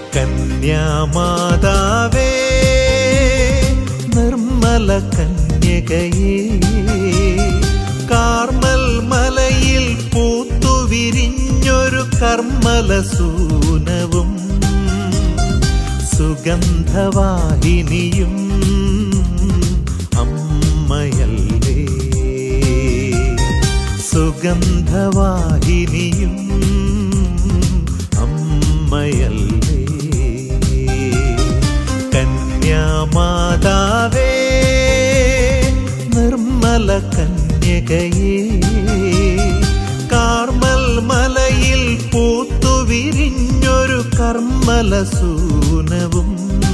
കന്യാമാതാവേ നിർമ്മല കന്യകയേ കാർമൽ മലയിൽ പൂത്തുവിരിഞ്ഞൊരു കർമ്മല സൂനവും സുഗന്ധവാഹിനിയും അമ്മയല്ലേ സുഗന്ധവാഹിനിയും അമ്മയല്ലേ കന്യാമാതാവേ നിർമ്മല കന്യകയേ കാർമൽ മലയിൽ പൂത്തുവിരിഞ്ഞൊരു കർമ്മല സൂനവും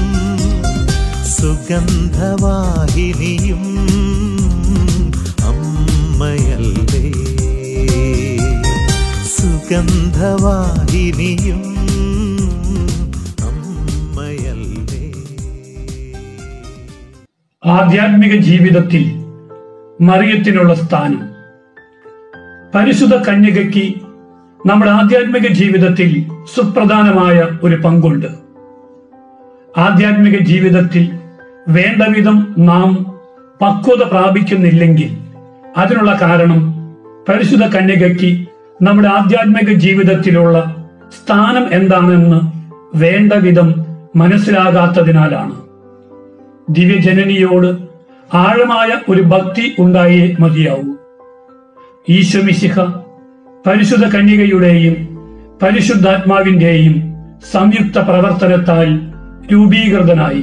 സുഗന്ധവാഹിനിയും അമ്മയല്ലേ സുഗന്ധവാഹിനിയും അമ്മയല്ലേ ആധ്യാത്മിക ജീവിതത്തിൽ മറിയത്തിനുള്ള സ്ഥാനം പരിശുദ്ധ കന്യകയ്ക്ക് നമ്മുടെ ആധ്യാത്മിക ജീവിതത്തിൽ സുപ്രധാനമായ ഒരു പങ്കുണ്ട് ആധ്യാത്മിക ജീവിതത്തിൽ വേണ്ട വിധം നാം പക്വത പ്രാപിക്കുന്നില്ലെങ്കിൽ അതിനുള്ള കാരണം പരിശുദ്ധ കന്യകയ്ക്ക് നമ്മുടെ ആധ്യാത്മിക ജീവിതത്തിലുള്ള സ്ഥാനം എന്താണെന്ന് വേണ്ട വിധം മനസ്സിലാകാത്തതിനാലാണ് ദിവ്യജനനിയോട് ആഴമായ ഒരു ഭക്തി ഉണ്ടായേ മതിയാവൂ ഈശ്വമിശിഹ പരിശുദ്ധ കന്യകയുടെയും പരിശുദ്ധാത്മാവിന്റെയും സംയുക്ത പ്രവർത്തനത്താൽ രൂപീകൃതനായി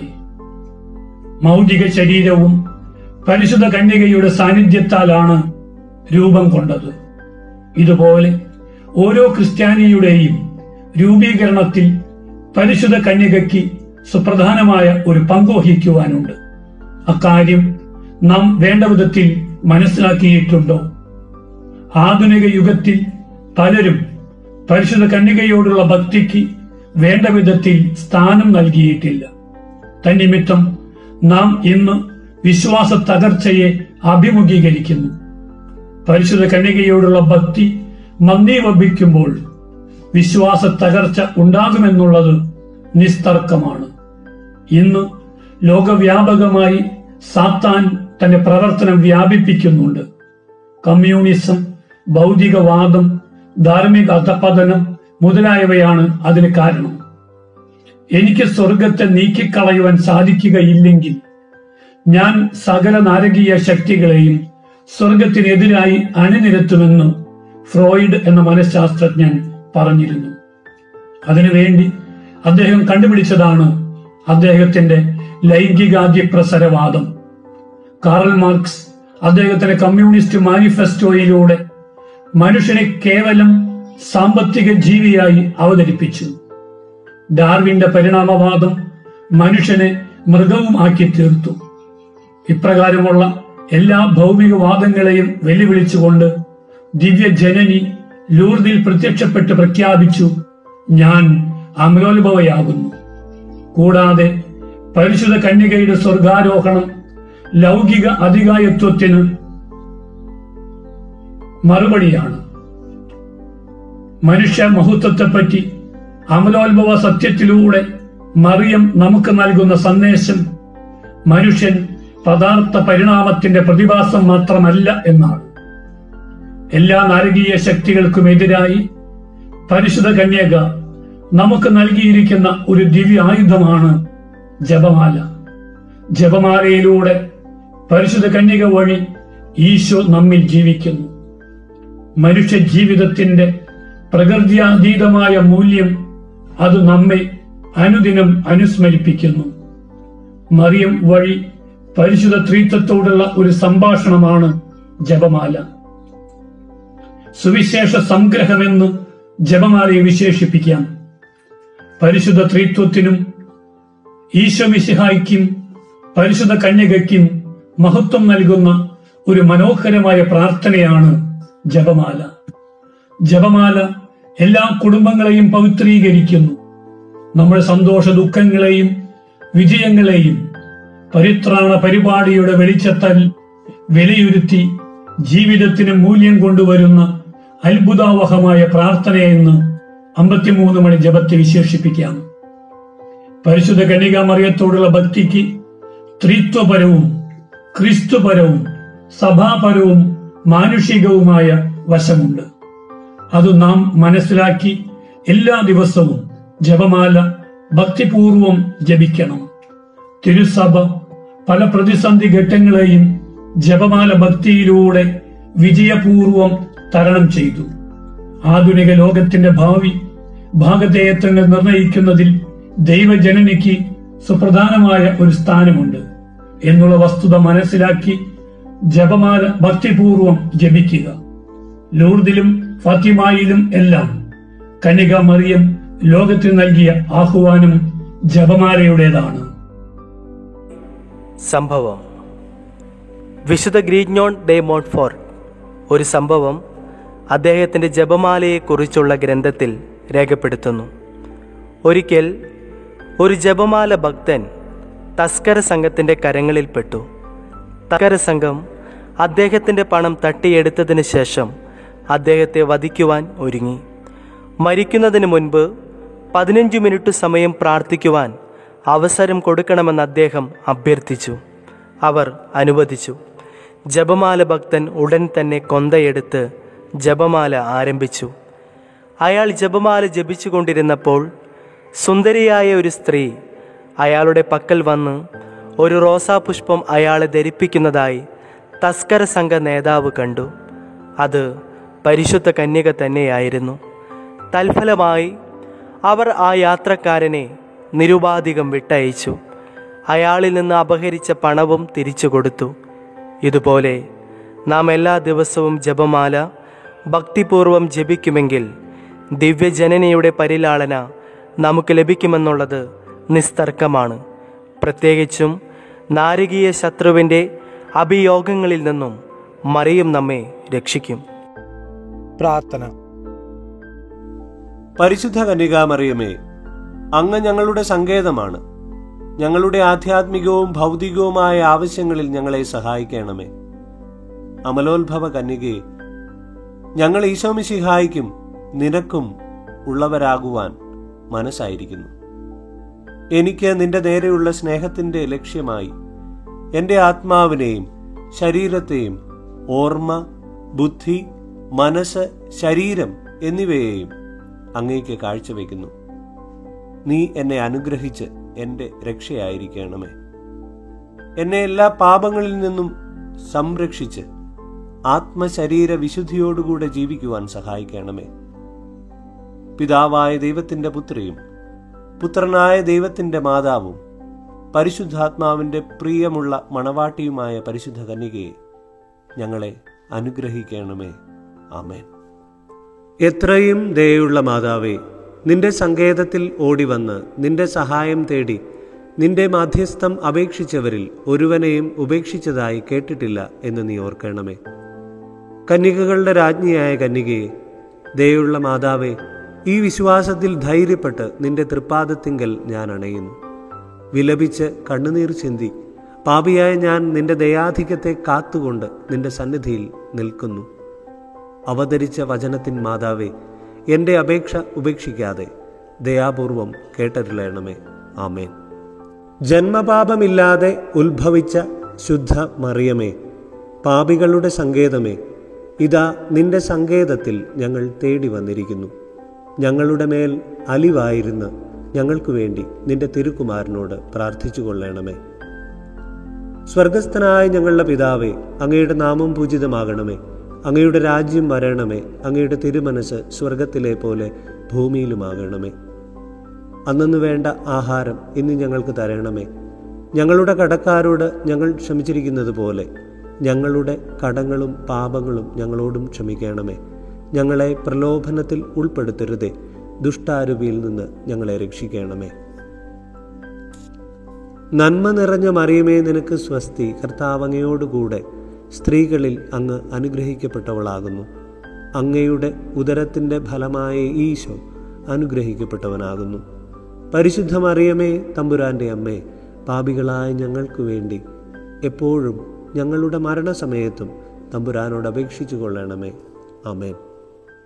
മൗലിക ശരീരവും പരിശുദ്ധ കന്യകയുടെ സാന്നിധ്യത്താലാണ് രൂപം കൊണ്ടത് ഇതുപോലെ ഓരോ ക്രിസ്ത്യാനിയുടെയും രൂപീകരണത്തിൽ പരിശുദ്ധ കന്യകയ്ക്ക് സുപ്രധാനമായ ഒരു പങ്കുവഹിക്കുവാനുണ്ട് അക്കാര്യം നാം വേണ്ട വിധത്തിൽ മനസ്സിലാക്കിയിട്ടുണ്ടോ ആധുനിക യുഗത്തിൽ പലരും പരിശുദ്ധ കന്യകയോടുള്ള ഭക്തിക്ക് വേണ്ട വിധത്തിൽ സ്ഥാനം നൽകിയിട്ടില്ല തന്നിമിത്തം നാം ഇന്ന് വിശ്വാസ തകർച്ചയെ അഭിമുഖീകരിക്കുന്നു പരിശുദ്ധ കന്യകയോടുള്ള ഭക്തി മന്ദീവപിക്കുമ്പോൾ വിശ്വാസ തകർച്ച ഉണ്ടാകുമെന്നുള്ളത് നിസ്തർക്കമാണ് ഇന്ന് ലോകവ്യാപകമായി സാത്താൻ തന്റെ പ്രവർത്തനം വ്യാപിപ്പിക്കുന്നുണ്ട് കമ്മ്യൂണിസം ഭൗതികവാദം ധാർമ്മിക അധപതനം മുതലായവയാണ് അതിന് കാരണം എനിക്ക് സ്വർഗത്തെ നീക്കിക്കളയുവാൻ സാധിക്കുകയില്ലെങ്കിൽ ഞാൻ സകല നാരകീയ ശക്തികളെയും സ്വർഗത്തിനെതിരായി അണിനിരത്തുമെന്ന് ഫ്രോയിഡ് എന്ന മനഃശാസ്ത്രജ്ഞൻ പറഞ്ഞിരുന്നു അതിനുവേണ്ടി അദ്ദേഹം കണ്ടുപിടിച്ചതാണ് അദ്ദേഹത്തിന്റെ ലൈംഗികാധിപ്രസരവാദം കാറൽ മാർക്സ് അദ്ദേഹത്തിന്റെ കമ്മ്യൂണിസ്റ്റ് മാനിഫെസ്റ്റോയിലൂടെ മനുഷ്യനെ കേവലം സാമ്പത്തിക ജീവിയായി അവതരിപ്പിച്ചു ഡാർവിന്റെ പരിണാമവാദം മനുഷ്യനെ മൃഗവും ആക്കി തീർത്തു ഇപ്രകാരമുള്ള എല്ലാ ഭൗമികവാദങ്ങളെയും വെല്ലുവിളിച്ചുകൊണ്ട് ദിവ്യ ജനനി ലൂർദിൽ പ്രത്യക്ഷപ്പെട്ട് പ്രഖ്യാപിച്ചു ഞാൻ അമലോത്ഭവയാകുന്നു കൂടാതെ പരിശുദ്ധ കന്യകയുടെ സ്വർഗാരോഹണം ലൗകിക അധികായത്വത്തിന് മറുപടിയാണ് മനുഷ്യ മഹത്വത്തെപ്പറ്റി അമലോത്ഭവ സത്യത്തിലൂടെ മറിയം നമുക്ക് നൽകുന്ന സന്ദേശം മനുഷ്യൻ പദാർത്ഥ പരിണാമത്തിന്റെ പ്രതിഭാസം മാത്രമല്ല എന്നാണ് എല്ലാ നാരകീയ ശക്തികൾക്കുമെതിരായി പരിശുദ്ധ കന്യക നമുക്ക് നൽകിയിരിക്കുന്ന ഒരു ദിവ്യ ആയുധമാണ് ജപമാല ജപമാലയിലൂടെ പരിശുദ്ധ കന്യക വഴി ഈശോ നമ്മിൽ ജീവിക്കുന്നു മനുഷ്യ ജീവിതത്തിന്റെ പ്രകൃത്യാതീതമായ മൂല്യം അത് നമ്മെ അനുദിനം അനുസ്മരിപ്പിക്കുന്നു മറിയം വഴി പരിശുദ്ധ ത്രീത്വത്തോടുള്ള ഒരു സംഭാഷണമാണ് ജപമാല സുവിശേഷ സംഗ്രഹമെന്ന് ജപമാലയെ വിശേഷിപ്പിക്കാം പരിശുദ്ധ ത്രിത്വത്തിനും ഈശോമിശിഹായ്ക്കും പരിശുദ്ധ കന്യകയ്ക്കും മഹത്വം നൽകുന്ന ഒരു മനോഹരമായ പ്രാർത്ഥനയാണ് ജപമാല ജപമാല എല്ലാ കുടുംബങ്ങളെയും പവിത്രീകരിക്കുന്നു നമ്മുടെ സന്തോഷ ദുഃഖങ്ങളെയും വിജയങ്ങളെയും പരിത്രാണ പരിപാടിയുടെ വെളിച്ചത്താൽ വിലയിരുത്തി ജീവിതത്തിന് മൂല്യം കൊണ്ടുവരുന്ന അത്ഭുതാവഹമായ പ്രാർത്ഥനയെന്ന് അമ്പത്തിമൂന്ന് മണി ജപത്തെ വിശേഷിപ്പിക്കാം പരിശുദ്ധ കന്യകാമറിയത്തോടുള്ള ഭക്തിക്ക് ത്രിത്വപരവും ക്രിസ്തുപരവും സഭാപരവും മാനുഷികവുമായ വശമുണ്ട് അത് നാം മനസ്സിലാക്കി എല്ലാ ദിവസവും ജപമാല ഭക്തിപൂർവം ജപിക്കണം തിരുസഭ പല പ്രതിസന്ധി ഘട്ടങ്ങളെയും ജപമാല ഭക്തിയിലൂടെ വിജയപൂർവം തരണം ചെയ്തു ആധുനിക ലോകത്തിന്റെ ഭാവി ഭാഗധേയത്വങ്ങൾ നിർണയിക്കുന്നതിൽ ദൈവജനനിക്ക് സുപ്രധാനമായ ഒരു സ്ഥാനമുണ്ട് എന്നുള്ള വസ്തുത മനസ്സിലാക്കി ജപമാല ഭക്തിപൂർവം ജപിക്കുക ലൂർദിലും ഫാത്തിമായിലും എല്ലാം കന്യക മറിയം ലോകത്തിന് നൽകിയ ആഹ്വാനം ജപമാലയുടേതാണ് സംഭവം വിശുദ്ധ ഗ്രീഗ്നോൺ ഡേ മോൺഫോർട്ട് ഒരു സംഭവം അദ്ദേഹത്തിൻ്റെ ജപമാലയെക്കുറിച്ചുള്ള ഗ്രന്ഥത്തിൽ രേഖപ്പെടുത്തുന്നു ഒരിക്കൽ ഒരു ജപമാല ഭക്തൻ തസ്കര സംഘത്തിൻ്റെ കരങ്ങളിൽപ്പെട്ടു തസ്കര സംഘം അദ്ദേഹത്തിൻ്റെ പണം തട്ടിയെടുത്തതിന് ശേഷം അദ്ദേഹത്തെ വധിക്കുവാൻ ഒരുങ്ങി മരിക്കുന്നതിന് മുൻപ് പതിനഞ്ച് മിനിറ്റ് സമയം പ്രാർത്ഥിക്കുവാൻ അവസരം കൊടുക്കണമെന്ന് അദ്ദേഹം അഭ്യർത്ഥിച്ചു അവർ അനുവദിച്ചു ജപമാല ഭക്തൻ ഉടൻ തന്നെ കൊന്തയെടുത്ത് ജപമാല ആരംഭിച്ചു അയാൾ ജപമാല ജപിച്ചുകൊണ്ടിരുന്നപ്പോൾ സുന്ദരിയായ ഒരു സ്ത്രീ അയാളുടെ പക്കൽ വന്ന് ഒരു റോസാപുഷ്പം അയാളെ ധരിപ്പിക്കുന്നതായി തസ്കര സംഘ നേതാവ് കണ്ടു അത് പരിശുദ്ധ കന്യക തന്നെയായിരുന്നു തൽഫലമായി അവർ ആ യാത്രക്കാരനെ നിരുപാധികം വിട്ടയച്ചു അയാളിൽ നിന്ന് അപഹരിച്ച പണവും തിരിച്ചു കൊടുത്തു ഇതുപോലെ നാം എല്ലാ ദിവസവും ജപമാല ഭക്തിപൂർവം ജപിക്കുമെങ്കിൽ ദിവ്യജനനയുടെ പരിലാളന നമുക്ക് ലഭിക്കുമെന്നുള്ളത് നിസ്തർക്കമാണ് പ്രത്യേകിച്ചും നാരകീയ ശത്രുവിൻ്റെ അഭിയോഗങ്ങളിൽ നിന്നും മറിയും നമ്മെ രക്ഷിക്കും പ്രാർത്ഥന പരിശുദ്ധ കന്യകാമറിയമേ അങ്ങ് ഞങ്ങളുടെ സങ്കേതമാണ് ഞങ്ങളുടെ ആധ്യാത്മികവും ഭൗതികവുമായ ആവശ്യങ്ങളിൽ ഞങ്ങളെ സഹായിക്കണമേ അമലോത്ഭവ കന്യകയെ ഞങ്ങൾ ഈശോമിശിഹായിക്കും നിനക്കും ഉള്ളവരാകുവാൻ മനസ്സായിരിക്കുന്നു എനിക്ക് നിന്റെ നേരെയുള്ള സ്നേഹത്തിന്റെ ലക്ഷ്യമായി എൻ്റെ ആത്മാവിനെയും ശരീരത്തെയും ഓർമ്മ ബുദ്ധി മനസ്സ് ശരീരം എന്നിവയെയും അങ്ങേക്ക് കാഴ്ചവെക്കുന്നു നീ എന്നെ അനുഗ്രഹിച്ച് എൻ്റെ രക്ഷയായിരിക്കണമേ എന്നെ എല്ലാ പാപങ്ങളിൽ നിന്നും സംരക്ഷിച്ച് ആത്മശരീര വിശുദ്ധിയോടുകൂടെ ജീവിക്കുവാൻ സഹായിക്കണമേ പിതാവായ ദൈവത്തിന്റെ പുത്രിയും പുത്രനായ ദൈവത്തിന്റെ മാതാവും പരിശുദ്ധാത്മാവിന്റെ പ്രിയമുള്ള മണവാട്ടിയുമായ പരിശുദ്ധ കന്യകയെ ഞങ്ങളെ അനുഗ്രഹിക്കണമേ ആമേൻ എത്രയും ദയുള്ള മാതാവേ നിന്റെ സങ്കേതത്തിൽ ഓടിവന്ന് നിന്റെ സഹായം തേടി നിന്റെ മാധ്യസ്ഥം അപേക്ഷിച്ചവരിൽ ഒരുവനെയും ഉപേക്ഷിച്ചതായി കേട്ടിട്ടില്ല എന്ന് നീ ഓർക്കണമേ കന്യകകളുടെ രാജ്ഞിയായ കന്യകയെ ദയുള്ള മാതാവേ ഈ വിശ്വാസത്തിൽ ധൈര്യപ്പെട്ട് നിന്റെ തൃപ്പാദത്തിങ്കൽ ഞാൻ അണയുന്നു വിലപിച്ച് കണ്ണുനീർ ചിന്തി പാപിയായ ഞാൻ നിന്റെ ദയാധിക്യത്തെ കാത്തുകൊണ്ട് നിന്റെ സന്നിധിയിൽ നിൽക്കുന്നു അവതരിച്ച വചനത്തിൻ മാതാവേ എൻ്റെ അപേക്ഷ ഉപേക്ഷിക്കാതെ ദയാപൂർവം കേട്ടരുളയണമേ ആമേൻ ജന്മപാപമില്ലാതെ ഉത്ഭവിച്ച ശുദ്ധ മറിയമേ പാപികളുടെ സങ്കേതമേ ഇതാ നിന്റെ സങ്കേതത്തിൽ ഞങ്ങൾ തേടി വന്നിരിക്കുന്നു ഞങ്ങളുടെ മേൽ അലിവായിരുന്ന് ഞങ്ങൾക്കു വേണ്ടി നിന്റെ തിരുക്കുമാരനോട് പ്രാർത്ഥിച്ചു കൊള്ളണമേ സ്വർഗസ്ഥനായ ഞങ്ങളുടെ പിതാവേ അങ്ങയുടെ നാമം പൂജിതമാകണമേ അങ്ങയുടെ രാജ്യം വരണമേ അങ്ങയുടെ തിരുമനസ് സ്വർഗത്തിലെ പോലെ ഭൂമിയിലുമാകണമേ അന്നു വേണ്ട ആഹാരം ഇന്ന് ഞങ്ങൾക്ക് തരണമേ ഞങ്ങളുടെ കടക്കാരോട് ഞങ്ങൾ ക്ഷമിച്ചിരിക്കുന്നത് പോലെ ഞങ്ങളുടെ കടങ്ങളും പാപങ്ങളും ഞങ്ങളോടും ക്ഷമിക്കണമേ ഞങ്ങളെ പ്രലോഭനത്തിൽ ഉൾപ്പെടുത്തരുതേ ദുഷ്ടാരൂപിയിൽ നിന്ന് ഞങ്ങളെ രക്ഷിക്കണമേ നന്മ നിറഞ്ഞ മറിയമേ നിനക്ക് സ്വസ്തി കർത്താവ് അങ്ങയോടുകൂടെ സ്ത്രീകളിൽ അങ്ങ് അനുഗ്രഹിക്കപ്പെട്ടവളാകുന്നു അങ്ങയുടെ ഉദരത്തിൻ്റെ ഫലമായ ഈശോ അനുഗ്രഹിക്കപ്പെട്ടവനാകുന്നു പരിശുദ്ധ മറിയമേ തമ്പുരാൻ്റെ അമ്മേ പാപികളായ ഞങ്ങൾക്ക് വേണ്ടി എപ്പോഴും ഞങ്ങളുടെ മരണസമയത്തും തമ്പുരാനോട് അപേക്ഷിച്ചു കൊള്ളണമേ ആമേൻ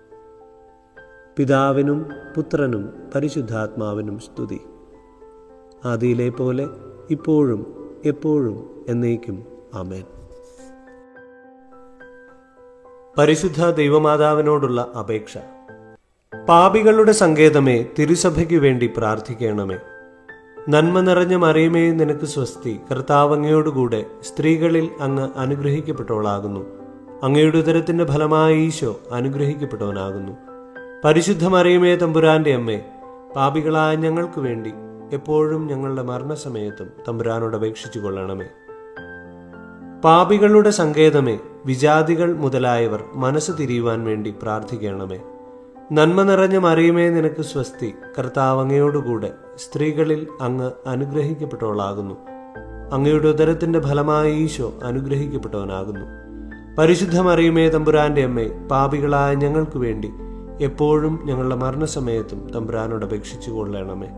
പിതാവിനും പുത്രനും പരിശുദ്ധാത്മാവിനും സ്തുതി ആദിയിലെ പോലെ ഇപ്പോഴും എപ്പോഴും എന്നേക്കും ആമേൻ പരിശുദ്ധ ദൈവമാതാവിനോടുള്ള അപേക്ഷ പാപികളുടെ സങ്കേതമേ തിരുസഭയ്ക്കു വേണ്ടി പ്രാർത്ഥിക്കണമേ നന്മ നിറഞ്ഞ മറിയമേ നിനക്ക് സ്വസ്തി കർത്താവ് അങ്ങയോടുകൂടെ സ്ത്രീകളിൽ അങ്ങ് അനുഗ്രഹിക്കപ്പെട്ടവളാകുന്നു അങ്ങയുടെ ഉദരത്തിന്റെ ഫലമായ ഈശോ അനുഗ്രഹിക്കപ്പെട്ടവനാകുന്നു പരിശുദ്ധ മറിയമേ തമ്പുരാന്റെ അമ്മേ പാപികളായ ഞങ്ങൾക്ക് വേണ്ടി എപ്പോഴും ഞങ്ങളുടെ മരണസമയത്തും തമ്പുരാനോട് അപേക്ഷിച്ചു കൊള്ളണമേ പാപികളുടെ സങ്കേതമേ വിജാതികൾ മുതലായവർ മനസ്സ് തിരിയുവാൻ വേണ്ടി പ്രാർത്ഥിക്കണമേ നന്മ നിറഞ്ഞ മറിയമേ നിനക്ക് സ്വസ്തി കർത്താവ് അങ്ങയോടുകൂടെ സ്ത്രീകളിൽ അങ്ങ് അനുഗ്രഹിക്കപ്പെട്ടവളാകുന്നു അങ്ങയുടെ ഉദരത്തിന്റെ ഫലമായ ഈശോ അനുഗ്രഹിക്കപ്പെട്ടവനാകുന്നു പരിശുദ്ധ മറിയമേ തമ്പുരാന്റെ അമ്മേ പാപികളായ ഞങ്ങൾക്ക് വേണ്ടി എപ്പോഴും ഞങ്ങളുടെ മരണസമയത്തും തമ്പുരാനോട് അപേക്ഷിച്ചു കൊള്ളണമേ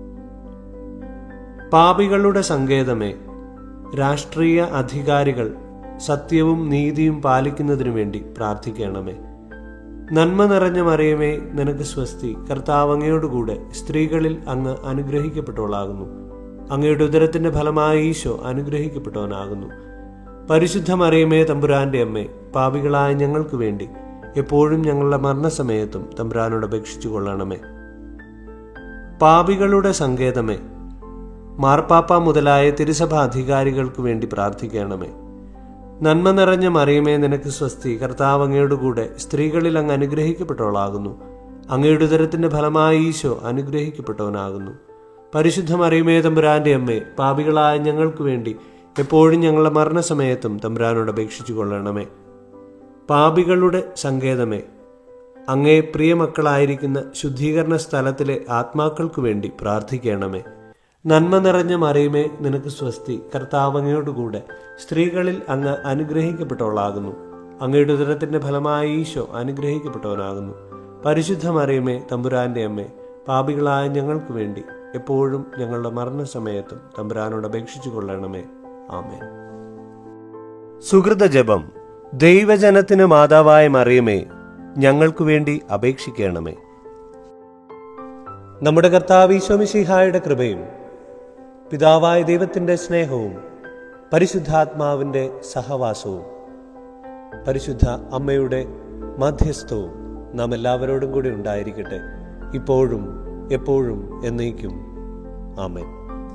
പാപികളുടെ സങ്കേതമേ രാഷ്ട്രീയ അധികാരികൾ സത്യവും നീതിയും പാലിക്കുന്നതിനു വേണ്ടി പ്രാർത്ഥിക്കണമേ നന്മ നിറഞ്ഞ മറിയമേ നിനക്ക് സ്വസ്തി കർത്താവ് അങ്ങയോടുകൂടെ സ്ത്രീകളിൽ അങ്ങ് അനുഗ്രഹിക്കപ്പെട്ടവളാകുന്നു അങ്ങയുടെ ഉദരത്തിന്റെ ഫലമായ ഈശോ അനുഗ്രഹിക്കപ്പെട്ടവനാകുന്നു പരിശുദ്ധ മറിയമേ തമ്പുരാന്റെ അമ്മേ പാപികളായ ഞങ്ങൾക്ക് വേണ്ടി എപ്പോഴും ഞങ്ങളുടെ മരണസമയത്തും തമ്പുരാനോട് അപേക്ഷിച്ചു കൊള്ളണമേ പാപികളുടെ സങ്കേതമേ മാർപ്പാപ്പ മുതലായ തിരുസഭ അധികാരികൾക്ക് വേണ്ടി പ്രാർത്ഥിക്കണമേ നന്മ നിറഞ്ഞ മറിയമേ നിനക്ക് സ്വസ്തി കർത്താവ് അങ്ങയോടുകൂടെ സ്ത്രീകളിൽ അങ്ങ് അനുഗ്രഹിക്കപ്പെട്ടവളാകുന്നു അങ്ങയുടെ ഉദരത്തിന്റെ ഫലമായ ഈശോ അനുഗ്രഹിക്കപ്പെട്ടവനാകുന്നു പരിശുദ്ധ മറിയമേ തമ്പുരാന്റെ അമ്മേ പാപികളായ ഞങ്ങൾക്ക് വേണ്ടി എപ്പോഴും ഞങ്ങളുടെ മരണസമയത്തും തമ്പുരാനോട് അപേക്ഷിച്ചു കൊള്ളണമേ പാപികളുടെ സങ്കേതമേ അങ്ങേ പ്രിയമക്കളായിരിക്കുന്ന ശുദ്ധീകരണ സ്ഥലത്തിലെ ആത്മാക്കൾക്കു വേണ്ടി പ്രാർത്ഥിക്കണമേ നന്മ നിറഞ്ഞ മറിയമേ നിനക്ക് സ്വസ്തി കർത്താവ് അങ്ങയോടുകൂടെ സ്ത്രീകളിൽ അങ്ങ് അനുഗ്രഹിക്കപ്പെട്ടവളാകുന്നു അങ്ങയുടെ ഉദരത്തിന്റെ ഫലമായ ഈശോ അനുഗ്രഹിക്കപ്പെട്ടവനാകുന്നു പരിശുദ്ധ മറിയമേ തമ്പുരാന്റെ അമ്മേ പാപികളായ ഞങ്ങൾക്ക് വേണ്ടി എപ്പോഴും ഞങ്ങളുടെ മരണസമയത്തും തമ്പുരാനോട് അപേക്ഷിച്ചു കൊള്ളണമേ ആമേൻ സുഹൃത ജപം ദൈവജനത്തിന് മാതാവായ മറിയമേ ഞങ്ങൾക്കു വേണ്ടി അപേക്ഷിക്കണമേ നമ്മുടെ കർത്താവ് ഈശോമിശിഹായുടെ കൃപയും പിതാവായ ദൈവത്തിൻ്റെ സ്നേഹവും പരിശുദ്ധാത്മാവിൻ്റെ സഹവാസവും പരിശുദ്ധ അമ്മയുടെ മധ്യസ്ഥവും നാം എല്ലാവരോടും കൂടി ഉണ്ടായിരിക്കട്ടെ ഇപ്പോഴും എപ്പോഴും എന്നേക്കും ആമേൻ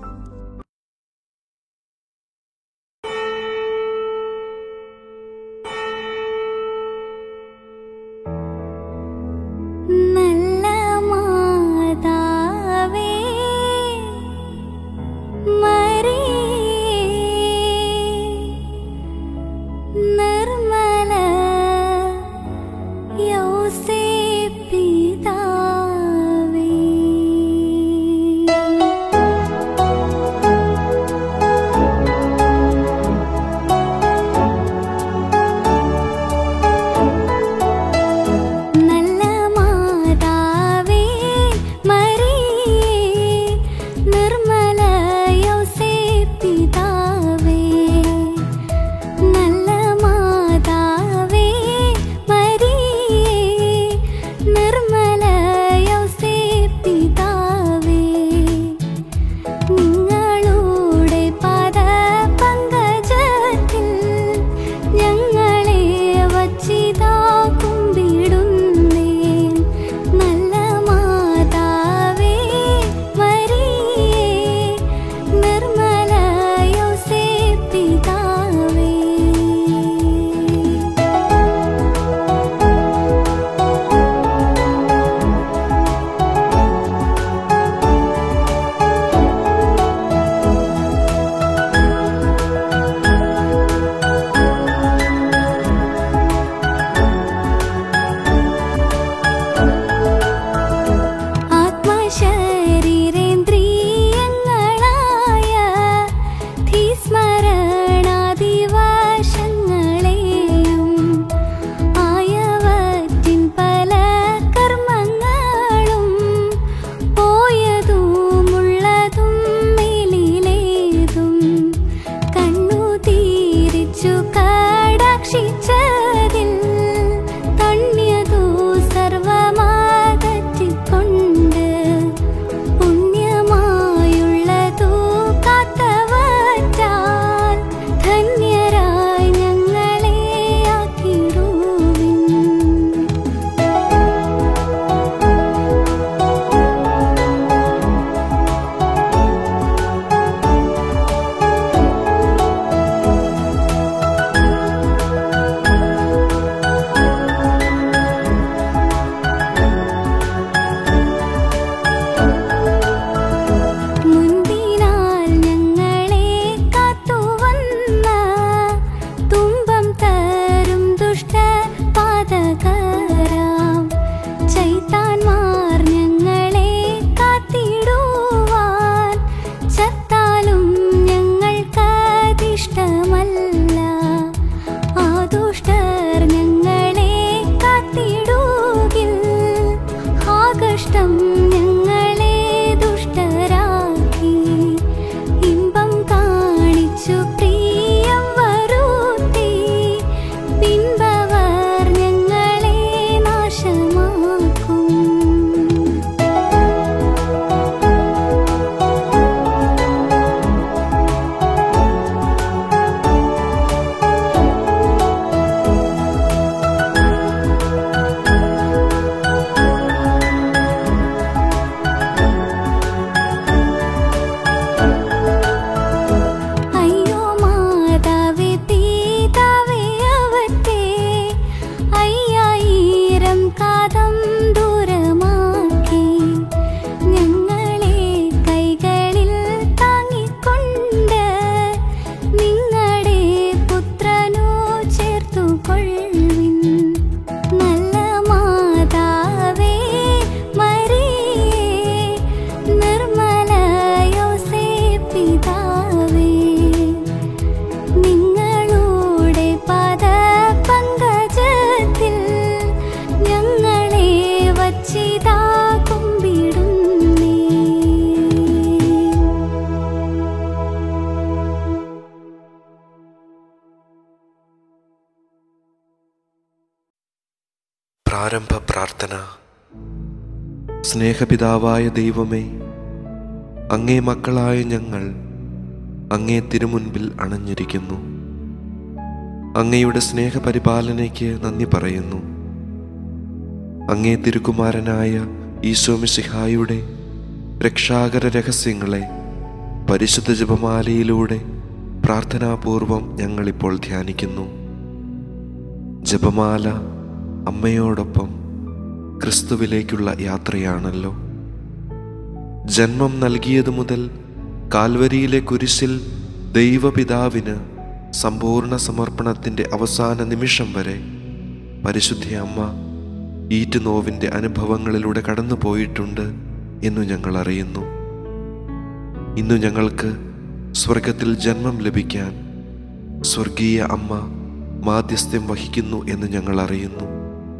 നല്ല മാതാവേ മറിയേ നിർമ്മല യോസേപ്പിതാവേ ആരംഭ പ്രാർത്ഥന സ്നേഹപിതാവായ ദൈവമേ അങ്ങേ മക്കളായ ഞങ്ങൾ അങ്ങേ തിരുമുൻപിൽ അണഞ്ഞിരിക്കുന്നു അങ്ങയുടെ സ്നേഹപരിപാലനയ്ക്ക് നന്ദി പറയുന്നു അങ്ങേ തിരുക്കുമാരനായ ഈശോമിശിഹായുടെ രക്ഷാകര രഹസ്യങ്ങളെ പരിശുദ്ധ ജപമാലയിലൂടെ പ്രാർത്ഥനാപൂർവം ഞങ്ങളിപ്പോൾ ധ്യാനിക്കുന്നു ജപമാല അമ്മയോടൊപ്പം ക്രിസ്തുവിലേക്കുള്ള യാത്രയാണല്ലോ ജന്മം നൽകിയതു മുതൽ കാൽവരിയിലെ കുരിശിൽ ദൈവപിതാവിന് സമ്പൂർണ്ണ സമർപ്പണത്തിൻ്റെ അവസാന നിമിഷം വരെ പരിശുദ്ധ അമ്മ ഈറ്റുനോവിൻ്റെ അനുഭവങ്ങളിലൂടെ കടന്നു പോയിട്ടുണ്ട് എന്നു ഞങ്ങൾ അറിയുന്നു ഇന്നു ഞങ്ങൾക്ക് സ്വർഗത്തിൽ ജന്മം ലഭിക്കാൻ സ്വർഗീയ അമ്മ മാധ്യസ്ഥ്യം വഹിക്കുന്നു എന്ന് ഞങ്ങൾ അറിയുന്നു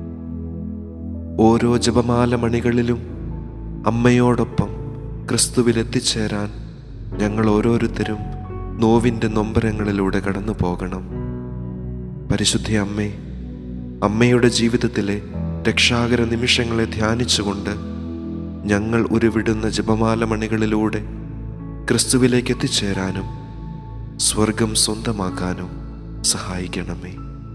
ഓരോ ജപമാല മണികളിലും അമ്മയോടൊപ്പം ക്രിസ്തുവിൽ എത്തിച്ചേരാൻ ഞങ്ങൾ ഓരോരുത്തരും നോവിൻ്റെ നൊമ്പരങ്ങളിലൂടെ കടന്നു പോകണം പരിശുദ്ധ അമ്മേ അമ്മയുടെ ജീവിതത്തിലെ രക്ഷാകര നിമിഷങ്ങളെ ധ്യാനിച്ചുകൊണ്ട് ഞങ്ങൾ ഉരുവിടുന്ന ജപമാല മണികളിലൂടെ ക്രിസ്തുവിലേക്ക് എത്തിച്ചേരാനും സ്വർഗം സ്വന്തമാക്കാനും സഹായിക്കണമേ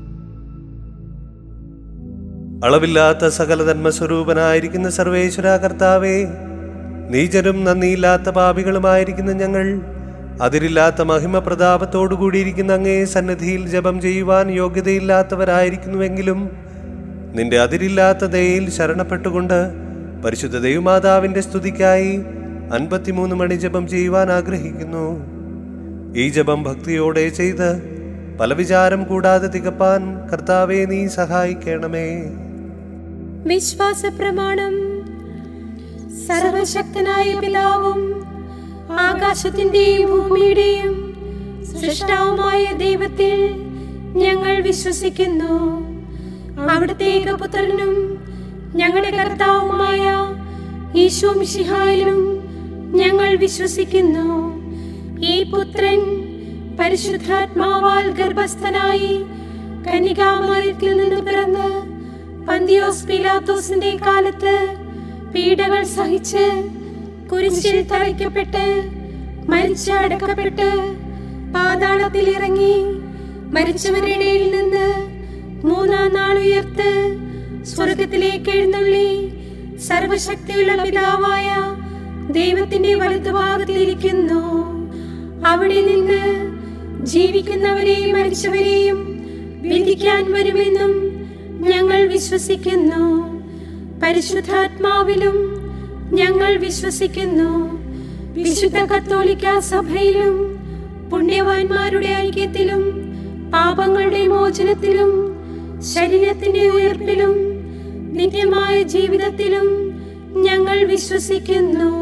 അളവില്ലാത്ത സകല ധർമ്മസ്വരൂപനായിരിക്കുന്ന സർവേശ്വര കർത്താവേ നീചരും നന്ദിയില്ലാത്ത പാപികളുമായിരിക്കുന്ന ഞങ്ങൾ അതിരില്ലാത്ത മഹിമ പ്രതാപത്തോടു കൂടിയിരിക്കുന്ന അങ്ങേ സന്നിധിയിൽ ജപം ചെയ്യുവാൻ യോഗ്യതയില്ലാത്തവരായിരിക്കുന്നുവെങ്കിലും നിന്റെ അതിരില്ലാത്ത ദയയിൽ ശരണപ്പെട്ടുകൊണ്ട് പരിശുദ്ധ ദൈവമാതാവിന്റെ സ്തുതിക്കായി അൻപത്തിമൂന്ന് മണി ജപം ചെയ്യുവാൻ ആഗ്രഹിക്കുന്നു ഈ ജപം ഭക്തിയോടെ ചെയ്ത് പല വിചാരം കൂടാതെ തികപ്പാൻ കർത്താവെ നീ സഹായിക്കണമേ വിശ്വാസ പ്രമാണം സർവശക്തനായ പിതാവും ആകാശത്തിന്റെയും ഭൂമിയുടെയും സൃഷ്ടാവുമായ ദൈവത്തിൽ ഞങ്ങൾ വിശ്വസിക്കുന്നു അവിടുത്തെ ഏകപുത്രനും ഞങ്ങളുടെ കർത്താവുമായ ഈശോ മിശിഹായിലും ഞങ്ങൾ വിശ്വസിക്കുന്നു ഈ പുത്രൻ പരിശുദ്ധാത്മാവാൽ ഗർഭസ്ഥനായി കനികാമറിയത്തിൽ നിന്ന് പിറന്ന് പന്തിയോസ് പിലാത്തോസിന്റെ കാലത്ത് പീഡകൾ സഹിച്ച് കുരിശിൽ തറയ്ക്കപ്പെട്ട് മരിച്ച് അടക്കപ്പെട്ട് പാതാളത്തിൽ ഇറങ്ങി മരിച്ചവരുടെ ഇടയിൽ നിന്ന് മൂന്നാം നാൾ ഉയർത്ത് സ്വർഗത്തിലേക്ക് എഴുന്നള്ളി സർവശക്തിയുള്ള പിതാവായ ദൈവത്തിന്റെ വലതുഭാഗത്തിലിരിക്കുന്നു അവിടെ നിന്ന് ജീവിക്കുന്നവരെയും മരിച്ചവരെയും വിധിക്കാൻ വരുമെന്നും ഞങ്ങൾ വിശ്വസിക്കുന്നു പരിശുദ്ധാത്മാവിലും ഞങ്ങൾ വിശ്വസിക്കുന്നു വിശുദ്ധ കത്തോലിക്ക സഭയിലും പുണ്യവാന്മാരുടെ ഐക്യത്തിലും പാപങ്ങളുടെ മോചനത്തിലും ശരീരത്തിന്റെ ഉയർപ്പിലും നിത്യമായ ജീവിതത്തിലും ഞങ്ങൾ വിശ്വസിക്കുന്നു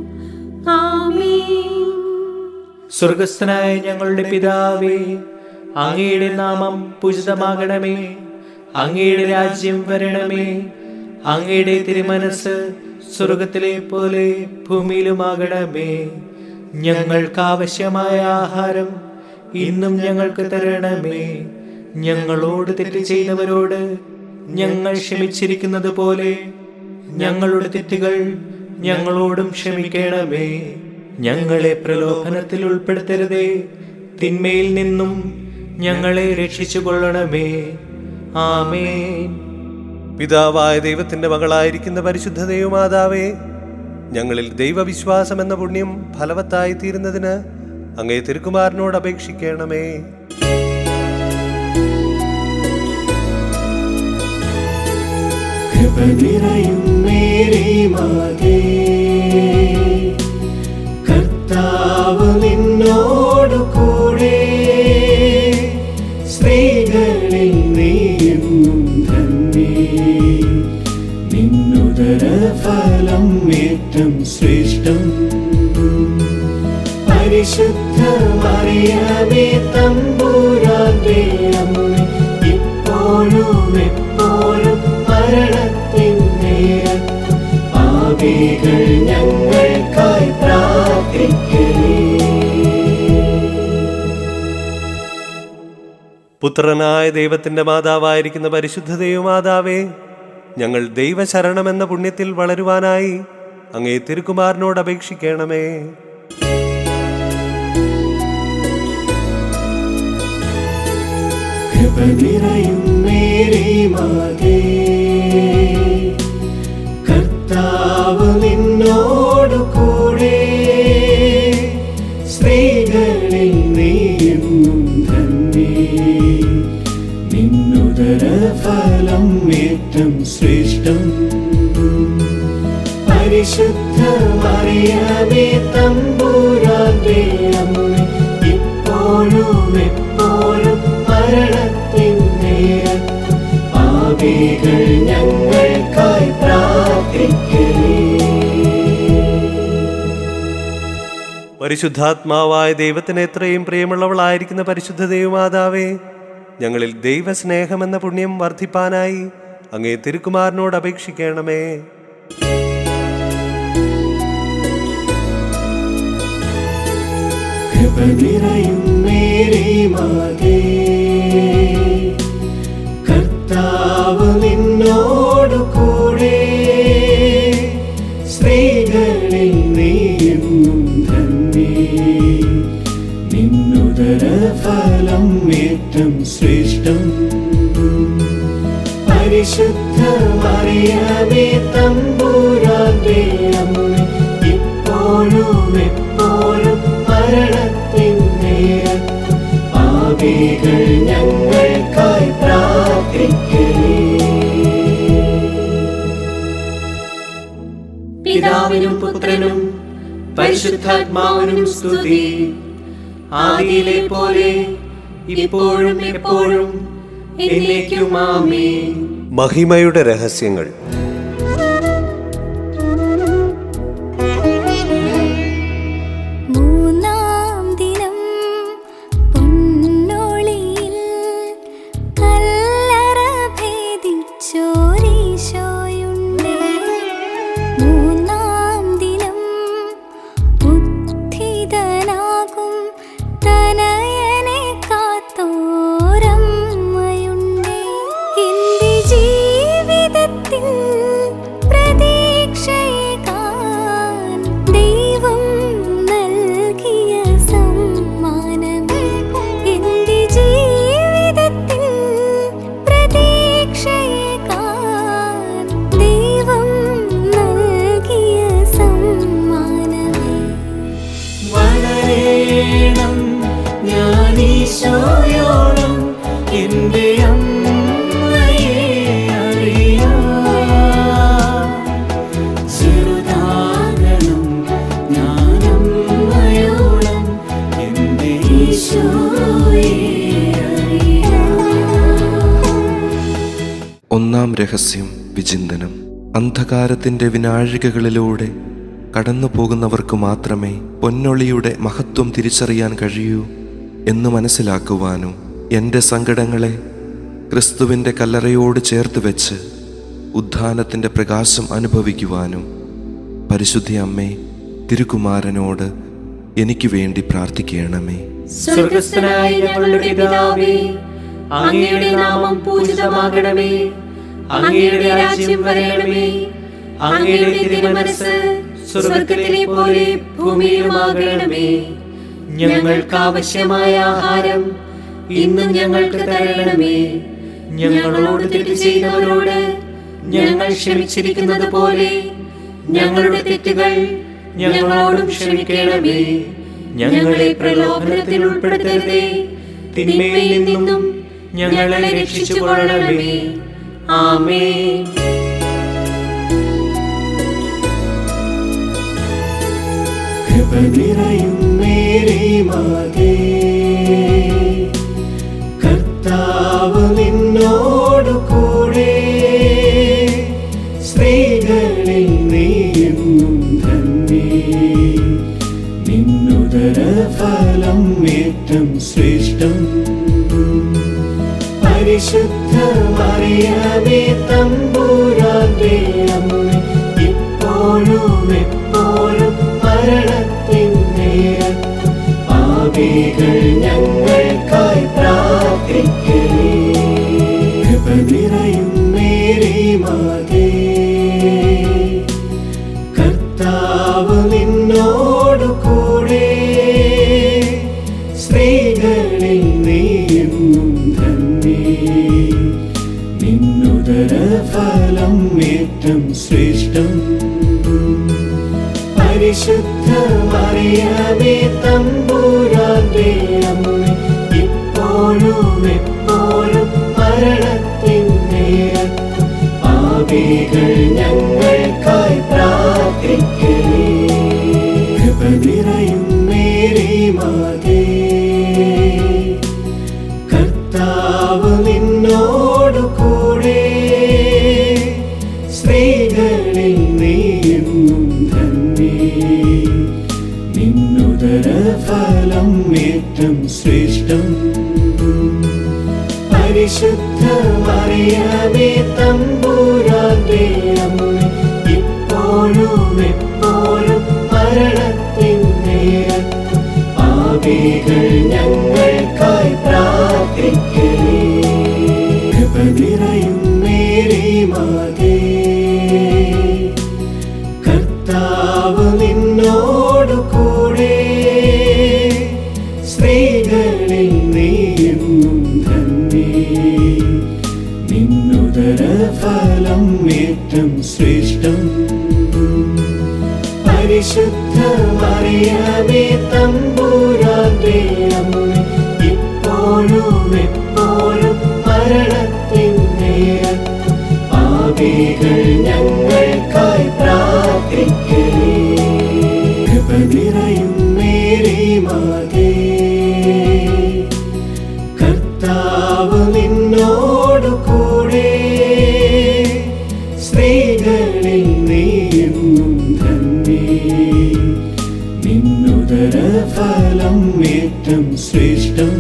ആമേൻ സ്വർഗസ്ഥനായ ഞങ്ങളുടെ പിതാവേ അങ്ങയുടെ നാമം പൂജിതമാകണമേ അങ്ങയുടെ രാജ്യം വരണമേ അങ്ങയുടെ തിരുമനസ് സ്വർഗത്തിലെ പോലെ ഭൂമിയിലുമാകണമേ ഞങ്ങൾക്ക് ആവശ്യമായ ആഹാരം ഇന്നും ഞങ്ങൾക്ക് തരണമേ ഞങ്ങളോട് തെറ്റ് ചെയ്തവരോട് ഞങ്ങൾ ക്ഷമിച്ചിരിക്കുന്നത് പോലെ ഞങ്ങളുടെ തെറ്റുകൾ ഞങ്ങളോടും ക്ഷമിക്കണമേ ഞങ്ങളെ പ്രലോഭനത്തിൽ ഉൾപ്പെടുത്തരുതേ തിന്മയിൽ നിന്നും ഞങ്ങളെ രക്ഷിച്ചു കൊള്ളണമേ ആമേൻ പിതാവായ ദൈവത്തിന്റെ മകളായിരിക്കുന്ന പരിശുദ്ധ ദൈവമാതാവേ ഞങ്ങളിൽ ദൈവവിശ്വാസം എന്ന പുണ്യം ഫലവത്തായി തീരുന്നതിന് അങ്ങേ തിരുക്കുമാരനോട് അപേക്ഷിക്കണമേ കൃപ നിറയും മേരി മാതേ കർത്താവ് നിന്നോടു കൂടെ സ്ത്രീകളിൽ നീയെന്നും ധന്യേ നിന്നുദര ഫലം ഏറ്റം ശ്രേഷ്ഠം പരിശുദ്ധ മറിയമേ തമ്പുരാന്റെ അമ്മ ഇപ്പോഴും എപ്പോഴും മരണത്തിൻ നേരത്തും പാപികൾ ഞങ്ങൾക്കായി പ്രാർത്ഥിക്കണേ പുത്രനായ ദൈവത്തിന്റെ മാതാവായിരിക്കുന്ന പരിശുദ്ധ ദൈവമാതാവേ ഞങ്ങൾ ദൈവശരണമെന്ന പുണ്യത്തിൽ വളരുവാനായി അങ്ങേ തിരുക്കുമാരനോട് അപേക്ഷിക്കണമേ കൃപ നിറയും മേരി മാതേ കർത്താവ് നിന്നോടു കൂടെ സ്ത്രീകളിൽ നീയെന്നും ധന്യേ നിന്നുദര ഫലം ഏറ്റം ശ്രേഷ്ഠം പരിശുദ്ധ മറിയമേ തമ്പൂരാന്റെ അമ്മ ഇപ്പോഴും എപ്പോഴും മരണത്തിൻ നേരത്തും പാപികൾ ഞങ്ങൾക്കായി പ്രാർത്ഥിക്കണേ പരിശുദ്ധാത്മാവായ ദൈവത്തിന് എത്രയും പ്രിയമുള്ളവളായിരിക്കുന്ന പരിശുദ്ധ ദൈവമാതാവേ ഞങ്ങളിൽ ദൈവസ്നേഹമെന്ന പുണ്യം വർദ്ധിപ്പാനായി അങ്ങേ തിരുക്കുമാരനോട് അപേക്ഷിക്കണമേ കൃപ നിറയും മേരി മാതേ കർത്താവ് നിന്നോടു കൂടെ സ്ത്രീകളിൽ നീയെന്നും ധന്യേ നിന്നുദര ഫലം ഏറ്റം ശ്രേഷ്ഠം പരിശുദ്ധ മറിയമേ തമ്പൂരാന്റെ അമ്മ ഇപ്പോഴും എപ്പോഴും മരണത്തിൻ നേരത്തും പാപികൾ ഞങ്ങൾക്കായി പ്രാർത്ഥിക്കണേ പിതാവിനും പുത്രനും പരിശുദ്ധാത്മാവിനും സ്തുതി ആദിയിലെ പോലെ ഇപ്പോഴും എപ്പോഴും എന്നേക്കും ആമേൻ മഹിമയുടെ രഹസ്യങ്ങൾ മൂന്നാം ദിനം പൊന്നൊളിയിൽ കല്ലറ ഭേദിച്ചോരീശോയുണ്ടേ മൂന്നാം ദിനം ഉത്ഥിതനാകും തനയനെ കാത്തോരമ്മയുണ്ടേ എന്റെ ജീവിതത്തിൽ പ്രതീക്ഷയേകാൻ ദൈവം നൽകിയ സമ്മാനമേ എന്റെ ജീവിതത്തിൽ പ്രതീക്ഷയേകാൻ ദൈവം നൽകിയ സമ്മാനമേ വളരേണം ഞാനീശോയോളം എൻ്റെ അമ്മയെ അറിയാം ചെറുതാകണം ഞാനമ്മയോളം എൻ്റെ ഈശോയെ അറിയാം ഒന്നാം രഹസ്യം വിചിന്തനം അന്ധകാരത്തിന്റെ വിനാഴികകളിലൂടെ കടന്നു പോകുന്നവർക്ക് മാത്രമേ പൊന്നൊളിയുടെ മഹത്വം തിരിച്ചറിയാൻ കഴിയൂ എന്ന് മനസ്സിലാക്കുവാനും എൻ്റെ സങ്കടങ്ങളെ ക്രിസ്തുവിൻ്റെ കല്ലറയോട് ചേർത്ത് വെച്ച് ഉദ്ധാനത്തിൻ്റെ പ്രകാശം അനുഭവിക്കുവാനും പരിശുദ്ധി അമ്മേ തിരുകുമാരനോട് എനിക്ക് വേണ്ടി പ്രാർത്ഥിക്കണമേ സ്വർഗസ്ഥനായ ഞങ്ങളുടെ പിതാവേ അങ്ങയുടെ നാമം പൂജിതമാകണമേ അങ്ങയുടെ രാജ്യം വരണമേ അങ്ങയുടെ തിരുമനസ് സ്വർഗത്തിലെ പോലെ ഭൂമിയിലുമാകണമേ ഞങ്ങൾക്ക് ആവശ്യമായ ആഹാരം ഇന്നും ഞങ്ങൾക്ക് തരണമേ ഞങ്ങളോട് തെറ്റ് ചെയ്തവരോട് ഞങ്ങൾ ക്ഷമിച്ചിരിക്കുന്നത് പോലെ ഞങ്ങളുടെ തെറ്റുകൾ ഞങ്ങളോടും ക്ഷമിക്കണമേ ഞങ്ങളെ പ്രലോഭനത്തിൽ ഉൾപ്പെടുത്തരുതേ തിന്മയിൽ നിന്നും ഞങ്ങളെ രക്ഷിച്ചുകൊള്ളണമേ ആമേൻ കൃപ നിറയും മേരി മാതേ കർത്താവ് നിന്നോടു കൂടെ സ്ത്രീകളിൽ നീയെന്നും ധന്യേ നിന്നുദര ഫലം ഏറ്റം ശ്രേഷ്ഠം പരിശുദ്ധ മറിയമേ തമ്പൂരാന്റെ അമ്മ ഇപ്പോഴും എപ്പോഴും മരണത്തിൻ നേരത്തും പാപികൾ ഞങ്ങൾക്കായി പ്രാർത്ഥിക്കണേ കൃപ നിറയും മേരി മാത മറിയമേ തമ്പുരാന്റെ അമ്മ ഇപ്പോഴും എപ്പോഴും മരണത്തിൻ നേരത്തും പാപികൾ ഞങ്ങൾക്കായി പ്രാർത്ഥിക്കേ കൃപ നിറയും മേരി മാതേ കർത്താവ് നിന്നോടു കൂടെ സ്ത്രീകളിൽ നീയെന്നും ധന്യേ നിന്നുദര ഫലം ഏറ്റം ശ്രേഷ്ഠം പരിശുദ്ധ മറിയമേ തമ്പുരാന്റെ അമ്മ ഇപ്പോഴും എപ്പോഴും മരണത്തിൻ നേരത്തും പാപികൾ ഞങ്ങൾക്കായി പ്രാർത്ഥിക്കേ കൃപ നിറയും മേരി മാതേ കർത്താവ് നിന്നോടു കൂടെ സ്ത്രീകളിൽ നീയെന്നും ധന്യേ നിന്നുദര ഫലം ഏറ്റം ശ്രേഷ്ഠം പരിശുദ്ധ മറിയമേ തമ്പുരാന്റെ അമ്മ ഇപ്പോഴും എപ്പോഴും മരണത്തിൻ നേരത്തും പാപികൾ ഞങ്ങൾക്കായി പ്രാർത്ഥിക്കേ കൃപ നിറയും മേരി മാതേ കർത്താവ് നിന്നോടു കൂടെ സ്ത്രീകളിൽ നീയെന്നും ധന്യേ നിന്നുദര ഫലം ഏറ്റം ശ്രേഷ്ഠം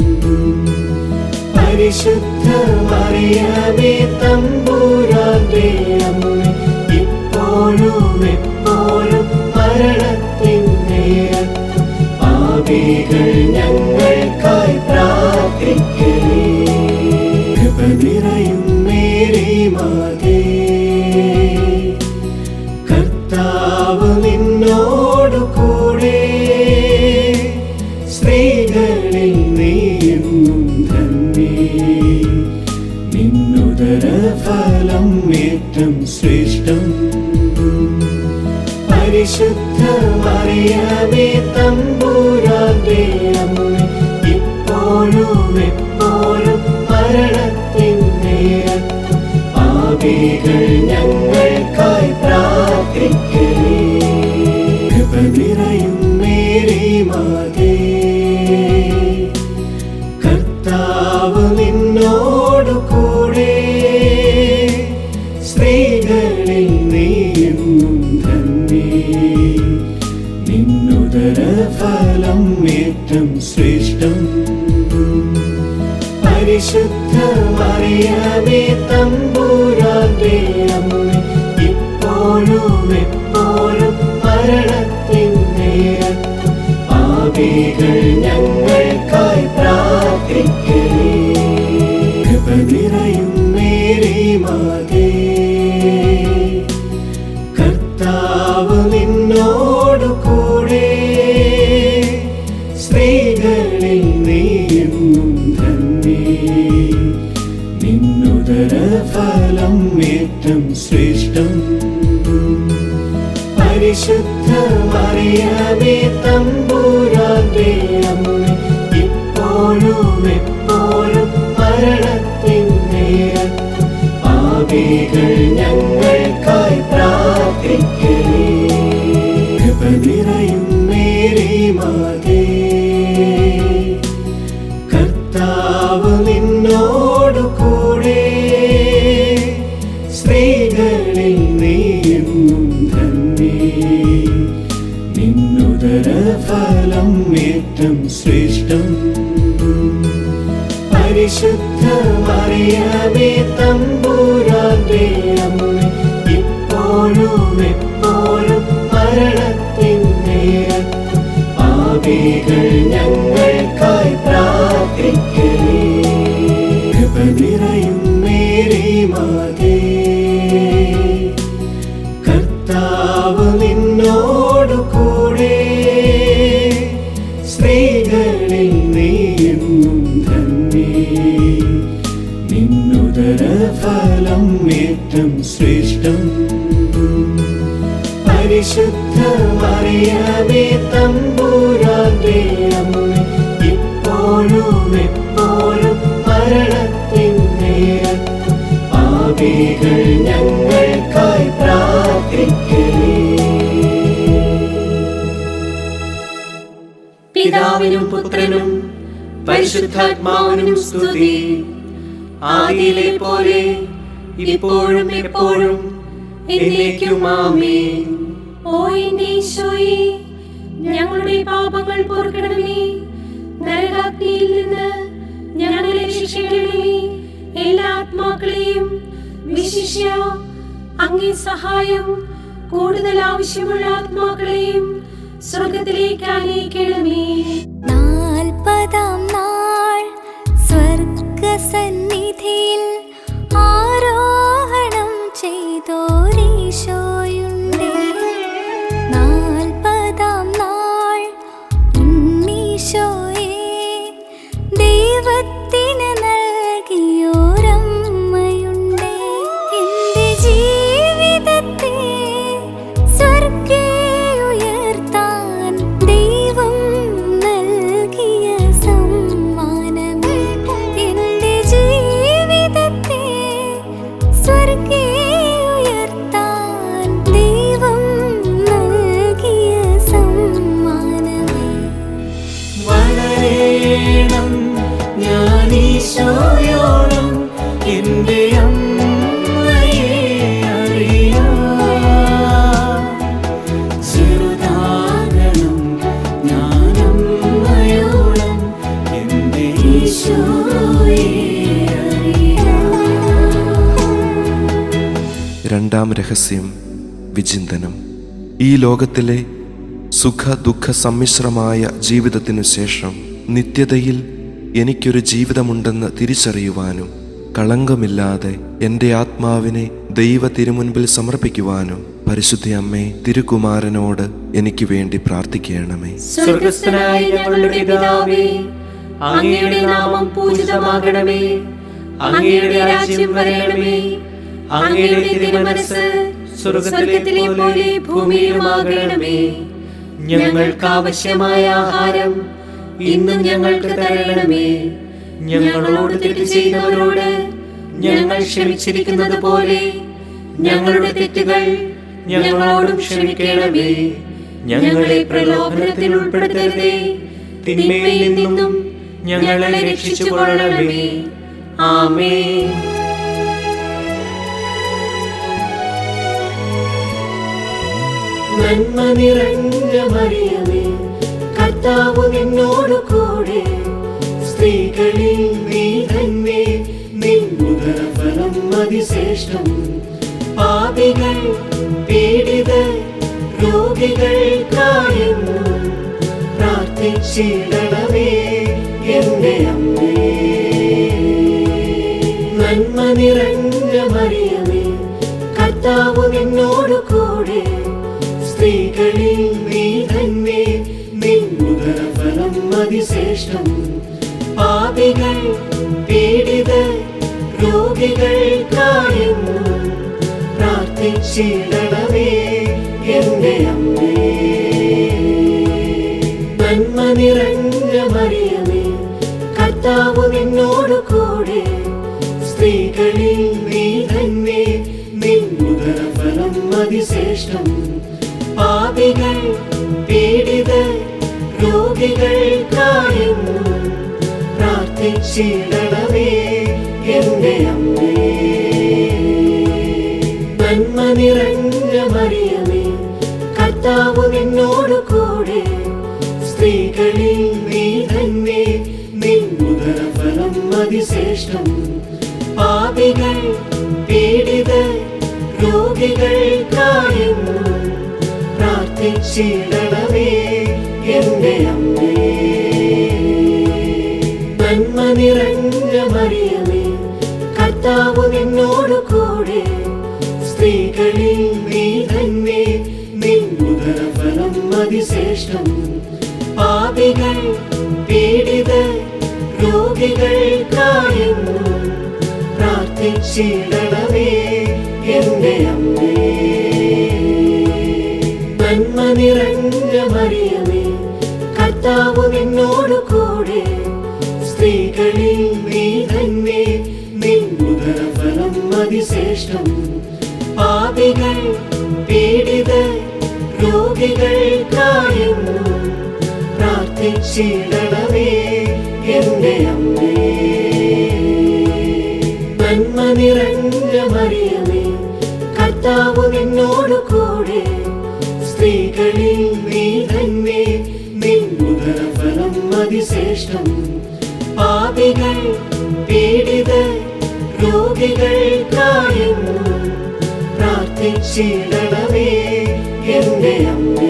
പരിശുദ്ധ മറിയമേ തമ്പുരാന്റെ അമ്മ ഇപ്പോഴും എപ്പോഴും മരണത്തിൻ നേരത്തും പാപികൾ ഞങ്ങൾക്കായി പ്രാർത്ഥിക്കേ കൃപ നിറയും മേരി മാതേ കർത്താവ് നിന്നോടു കൂടെ സ്ത്രീകളിൽ നീയെന്നും ധന്യേ നിന്നുദര ഫലം ഏറ്റം ശ്രേഷ്ഠം പരിശുദ്ധ മറിയമേ തമ്പുരാന്റെ അമ്മ ഇപ്പോഴും എപ്പോഴും മരണത്തിൻ നേരത്തും പാപികൾ ഞങ്ങൾക്കായി പ്രാർത്ഥിക്കേ കൃപ നിറയും മേരി മാതേ കർത്താവ് നിന്നോടു കൂടെ സ്ത്രീകളിൽ നീയെന്നും ധന്യേ നിന്നുദര ഫലം ഏറ്റം ശ്രേഷ്ഠം പരിശുദ്ധ മറിയമേ തമ്പുരാന്റെ അമ്മ ഇപ്പോഴും എപ്പോഴും മരണത്തിൻ നേരത്തും പാപികൾ ഞങ്ങൾക്കായി പ്രാർത്ഥിക്കേ കൃപ നിറയും മേരി മാതേ കർത്താവ് നിന്നോടു കൂടെ സ്ത്രീകളിൽ നീയെന്നും ധന്യേ നിന്നുദര ഫലം ഏറ്റം ശ്രേഷ്ഠം പരിശുദ്ധ മറിയമേ തമ്പുരാന്റെ അമ്മ ഇപ്പോഴും എപ്പോഴും മരണത്തിൻ നേരത്തും പാപികൾ ഞങ്ങൾക്കായി പ്രാർത്ഥിക്കേ കൃപ നിറയും മേരി മാതേ കർത്താവ് നിന്നോടു കൂടെ സ്ത്രീകളിൽ നീയെന്നും ധന്യേ നിന്നുദര ഫലം ഏറ്റം ശ്രേഷ്ഠം പരിശുദ്ധ മറിയമേ തമ്പുരാന്റെ അമ്മ ഇപ്പോഴും എപ്പോഴും മരണത്തിൻ നേരത്തും പാപികൾ ഞങ്ങൾക്കായി പ്രാർത്ഥിക്കേ കൃപ നിറയും മേരി മാതേ കർത്താവ് നിന്നോടു കൂടെ സ്ത്രീകളിൽ നീയെന്നും ധന്യേ നിന്നുദര ഫലം ഏറ്റം ശ്രേഷ്ഠം പരിശുദ്ധ മറിയമേ മറിയമേ തമ്പുരാന്റെ അമ്മ ഇപ്പോഴും എപ്പോഴും മരണത്തിൻ നേരത്തും പാപികൾ ഞങ്ങൾക്കായി പ്രാർത്ഥിക്കേ പിതാവിനും പുത്രനും പരിശുദ്ധാത്മാവിനും സ്തുതി ആദിയിലെ പോലെ ഇപ്പോഴും എപ്പോഴും എന്നേക്കും ആമേൻ ഓ എന്റെ ഈശോയെ ഞങ്ങളുടെ പാപങ്ങൾ പൊറുക്കണമേ നരകാഗ്നിയിൽ നിന്ന് ഞങ്ങളെ രക്ഷിക്കണമേ എല്ലാ ആത്മാക്കളെയും വിശിഷ്യ അങ്ങേ സഹായം കൂടുതൽ ആവശ്യമുള്ള ആത്മാക്കളെയും സ്വർഗത്തിലേക്ക് ആനയിക്കണമേ നാൽപ്പതാം നാൾ സ്വർഗസന്നിധിയിൽ ആരോഹണം ചെയ്തോരീശോയുണ്ടേ നാൽപ്പതാം നാൾ ഉണ്ണീശോയെ ദൈവത്തിന് നൽകിയോരമ്മയുണ്ടേ എന്റെ ജീവിതത്തെ സ്വർഗേ ഉയർത്താൻ ദൈവം നൽകിയ സമ്മാനമേ എന്റെ ജീവിതത്തെ സ്വർഗേ ഉയർത്താൻ ദൈവം നൽകിയ സമ്മാനമേ വളരേണം ഞാൻ ഈശോയോളം എൻ്റെ അമ്മയെ അറിയാം ചെറുതാകണം ഞാൻ അമ്മയോളം എൻ്റെ ഈശോയെ രണ്ടാം രഹസ്യം വിചിന്തനം ഈ ലോകത്തിലെ സുഖ ദുഃഖ സമ്മിശ്രമായ ജീവിതത്തിനു ശേഷം നിത്യതയിൽ എനിക്കൊരു ജീവിതമുണ്ടെന്ന് തിരിച്ചറിയുവാനും കളങ്കമില്ലാതെ എൻ്റെ ആത്മാവിനെ ദൈവ തിരുമുൻപിൽ സമർപ്പിക്കുവാനും പരിശുദ്ധ അമ്മേ തിരുകുമാരനോട് എനിക്ക് വേണ്ടി പ്രാർത്ഥിക്കണമേ സ്വർഗസ്ഥനായ ഞങ്ങളുടെ പിതാവേ അങ്ങയുടെ നാമം പൂജിതമാകണമേ അങ്ങയുടെ രാജ്യം വരണമേ അങ്ങയുടെ തിരുമനസ് സ്വർഗത്തിലെ പോലെ ഭൂമിയിലുമാകണമേ ഞങ്ങൾക്ക് ആവശ്യമായ ആഹാരം ഇന്നും ഞങ്ങൾക്ക് തരണമേ ഞങ്ങളോട് തെറ്റ് ചെയ്തവരോട് ഞങ്ങൾ ക്ഷമിച്ചിരിക്കുന്നത് പോലെ ഞങ്ങളുടെ തെറ്റുകൾ ഞങ്ങളോടും ക്ഷമിക്കണമേ ഞങ്ങളെ പ്രലോഭനത്തിൽ ഉൾപ്പെടുത്തരുതേ തിന്മയിൽ നിന്നും ഞങ്ങളെ രക്ഷിച്ചുകൊള്ളണമേ ആമേ നന്മ നിറഞ്ഞ മറിയമേ കർത്താവ് നിന്നോട് കൂടെ സ്ത്രീകളിൽ നീ തന്നെ നിന്നുദരഫലം അതിശ്രേഷ്ഠം പാപികൾ പീഡിത രോഗികൾക്കായെന്നും പ്രാർത്ഥിച്ചിടണമേ എന്റെ അമ്മേ നന്മ നിറഞ്ഞ മറിയമേ കർത്താവ് നിന്നോട് കൂടെ സ്ത്രീകളിൽ നീ തന്നെ നിന്നുദരഫലം അതിശ്രേഷ്ഠം പാപികൾ പീഡിത രോഗികൾക്കായെന്നും പ്രാർത്ഥിച്ചിടണമേ എന്റെ അമ്മേ നന്മ നിറഞ്ഞ മറിയമേ കർത്താവ് നിന്നോട് കൂടെ സ്ത്രീകളിൽ നീ തന്നെ നിന്നുദരഫലം അതിശ്രേഷ്ഠം പാപികൾ പീഡിത രോഗികൾക്കായെന്നും പ്രാർത്ഥിച്ചിടണമേ എന്റെ അമ്മേ നന്മ നിറഞ്ഞ മറിയമേ കർത്താവ് നിന്നോട് കൂടെ സ്ത്രീകളിൽ നീ തന്നെ നിന്നുദരഫലം അതിശ്രേഷ്ഠം പാപികൾ പീഡിത രോഗികൾക്കായെന്നും പ്രാർത്ഥിച്ചിടണമേ എന്റെ അമ്മേ നന്മ നിറഞ്ഞ മറിയമേ കർത്താവ് നിന്നോട് കൂടെ സ്ത്രീകളിൽ നീ തന്നെ നിന്നുദരഫലം അതിശ്രേഷ്ഠം പാപികൾ പീഡിത രോഗികൾക്കായെന്നും പ്രാർത്ഥിച്ചിടണമേ എന്റെ അമ്മേ നന്മ നിറഞ്ഞ മറിയമേ കർത്താവ് നിന്നോട് കൂടെ സ്ത്രീകളിൽ നീ തന്നെ നിന്നുദരഫലം അതിശ്രേഷ്ഠം പാപികൾ പീഡിത രോഗികൾക്കായെന്നും പ്രാർത്ഥിച്ചിടണമേ എന്റെ അമ്മേ നന്മ നിറഞ്ഞ മറിയമേ കർത്താവ് നിന്നോട് കൂടെ സ്ത്രീകളിൽ നീ തന്നെ നിന്നുദരഫലം അതിശ്രേഷ്ഠം പാപികൾ പീഡിത രോഗികൾക്കായെന്നും പ്രാർത്ഥിച്ചിടണമേ എന്റെ അമ്മേ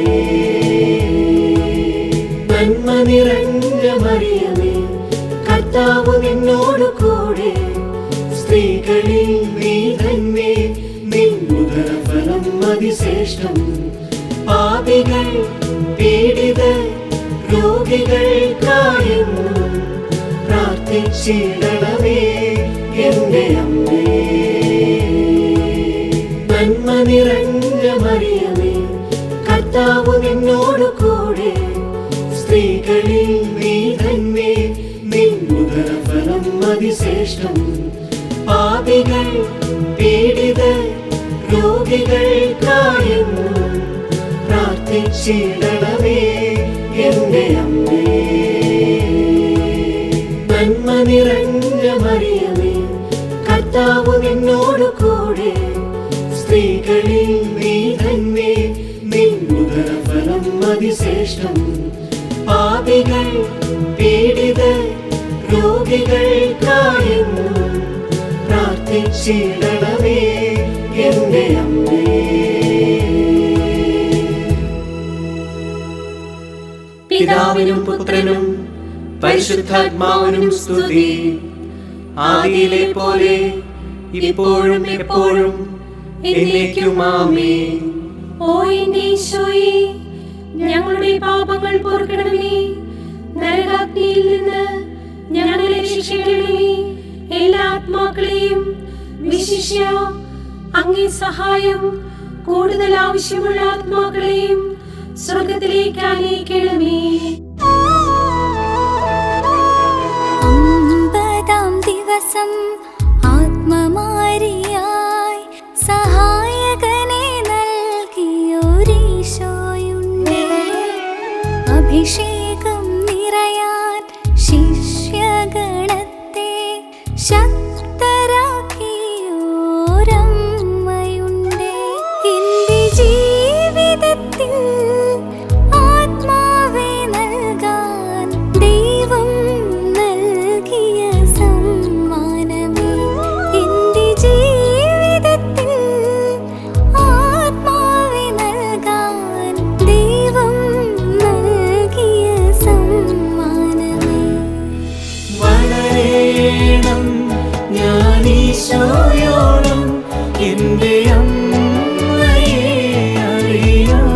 നന്മ നിറഞ്ഞ മറിയമേ കർത്താവ് നിന്നോട് കൂടെ സ്ത്രീകളിൽ നീ തന്നെ നിന്നുദരഫലം അതിശ്രേഷ്ഠം പാപികൾ പീഡിത രോഗികൾക്കായെന്നും പ്രാർത്ഥിച്ചിടണമേ എന്റെ അമ്മേ നന്മ നിറഞ്ഞ മറിയമേ കർത്താവ് നിന്നോട് കൂടെ സ്ത്രീകളിൽ നീ തന്നെ നിന്നുദരഫലം അതിശ്രേഷ്ഠം പാപികൾ പീഡിത രോഗികൾക്കായെന്നും പ്രാർത്ഥിച്ചിടണമേ എന്റെ അമ്മേ നന്മ നിറഞ്ഞ മറിയമേ കർത്താവ് നിന്നോട് കൂടെ സ്ത്രീകളിൽ നീ തന്നെ നിന്നുദരഫലം അതിശ്രേഷ്ഠം പാപികൾ പീഡിത രോഗികൾക്കായെന്നും പ്രാർത്ഥിച്ചിടണമേ എന്റെ അമ്മേ പിതാവിനും പുത്രനും പരിശുദ്ധാത്മാവിനും സ്തുതി ആദിയിലെ പോലെ ഇപ്പോഴും എപ്പോഴും എന്നേക്കും ആമേൻ ഓ എന്റെ ഈശോയെ ഞങ്ങളുടെ പാപങ്ങൾ പൊറുക്കണമേ നരകാഗ്നിയിൽ നിന്ന് ഞങ്ങളെ രക്ഷിക്കണമേ എല്ലാ ആത്മാക്കളെയും വിശിഷ്യ അങ്ങേ സഹായം കൂടുതൽ ആവശ്യമുള്ള ആത്മാക്കളെയും സ്വർഗത്തിലേക്ക് അനയിക്കണമേ അമ്പതാം ദിവസം ആത്മമാരിയായി സഹായകനെ നൽകിയൊരീശോയുണ്ട് അഭിഷേകം നിറയാൻ ശിഷ്യഗണത്തെ ശക്തരാക്കിയോരമ്മയുണ്ട് എന്റെ ജീവിതത്തിൽ ആത്മാവെ നൽകാൻ ദൈവം നൽകിയ സമ്മാനമേ എന്റെ ജീവിതത്തിൽ ആത്മാവെ നൽകാൻ ദൈവം നൽകിയ സമ്മാനമേ വളരേണം ഞാൻ ഈശോയോളം എന്റെ അമ്മയെ അറിയാം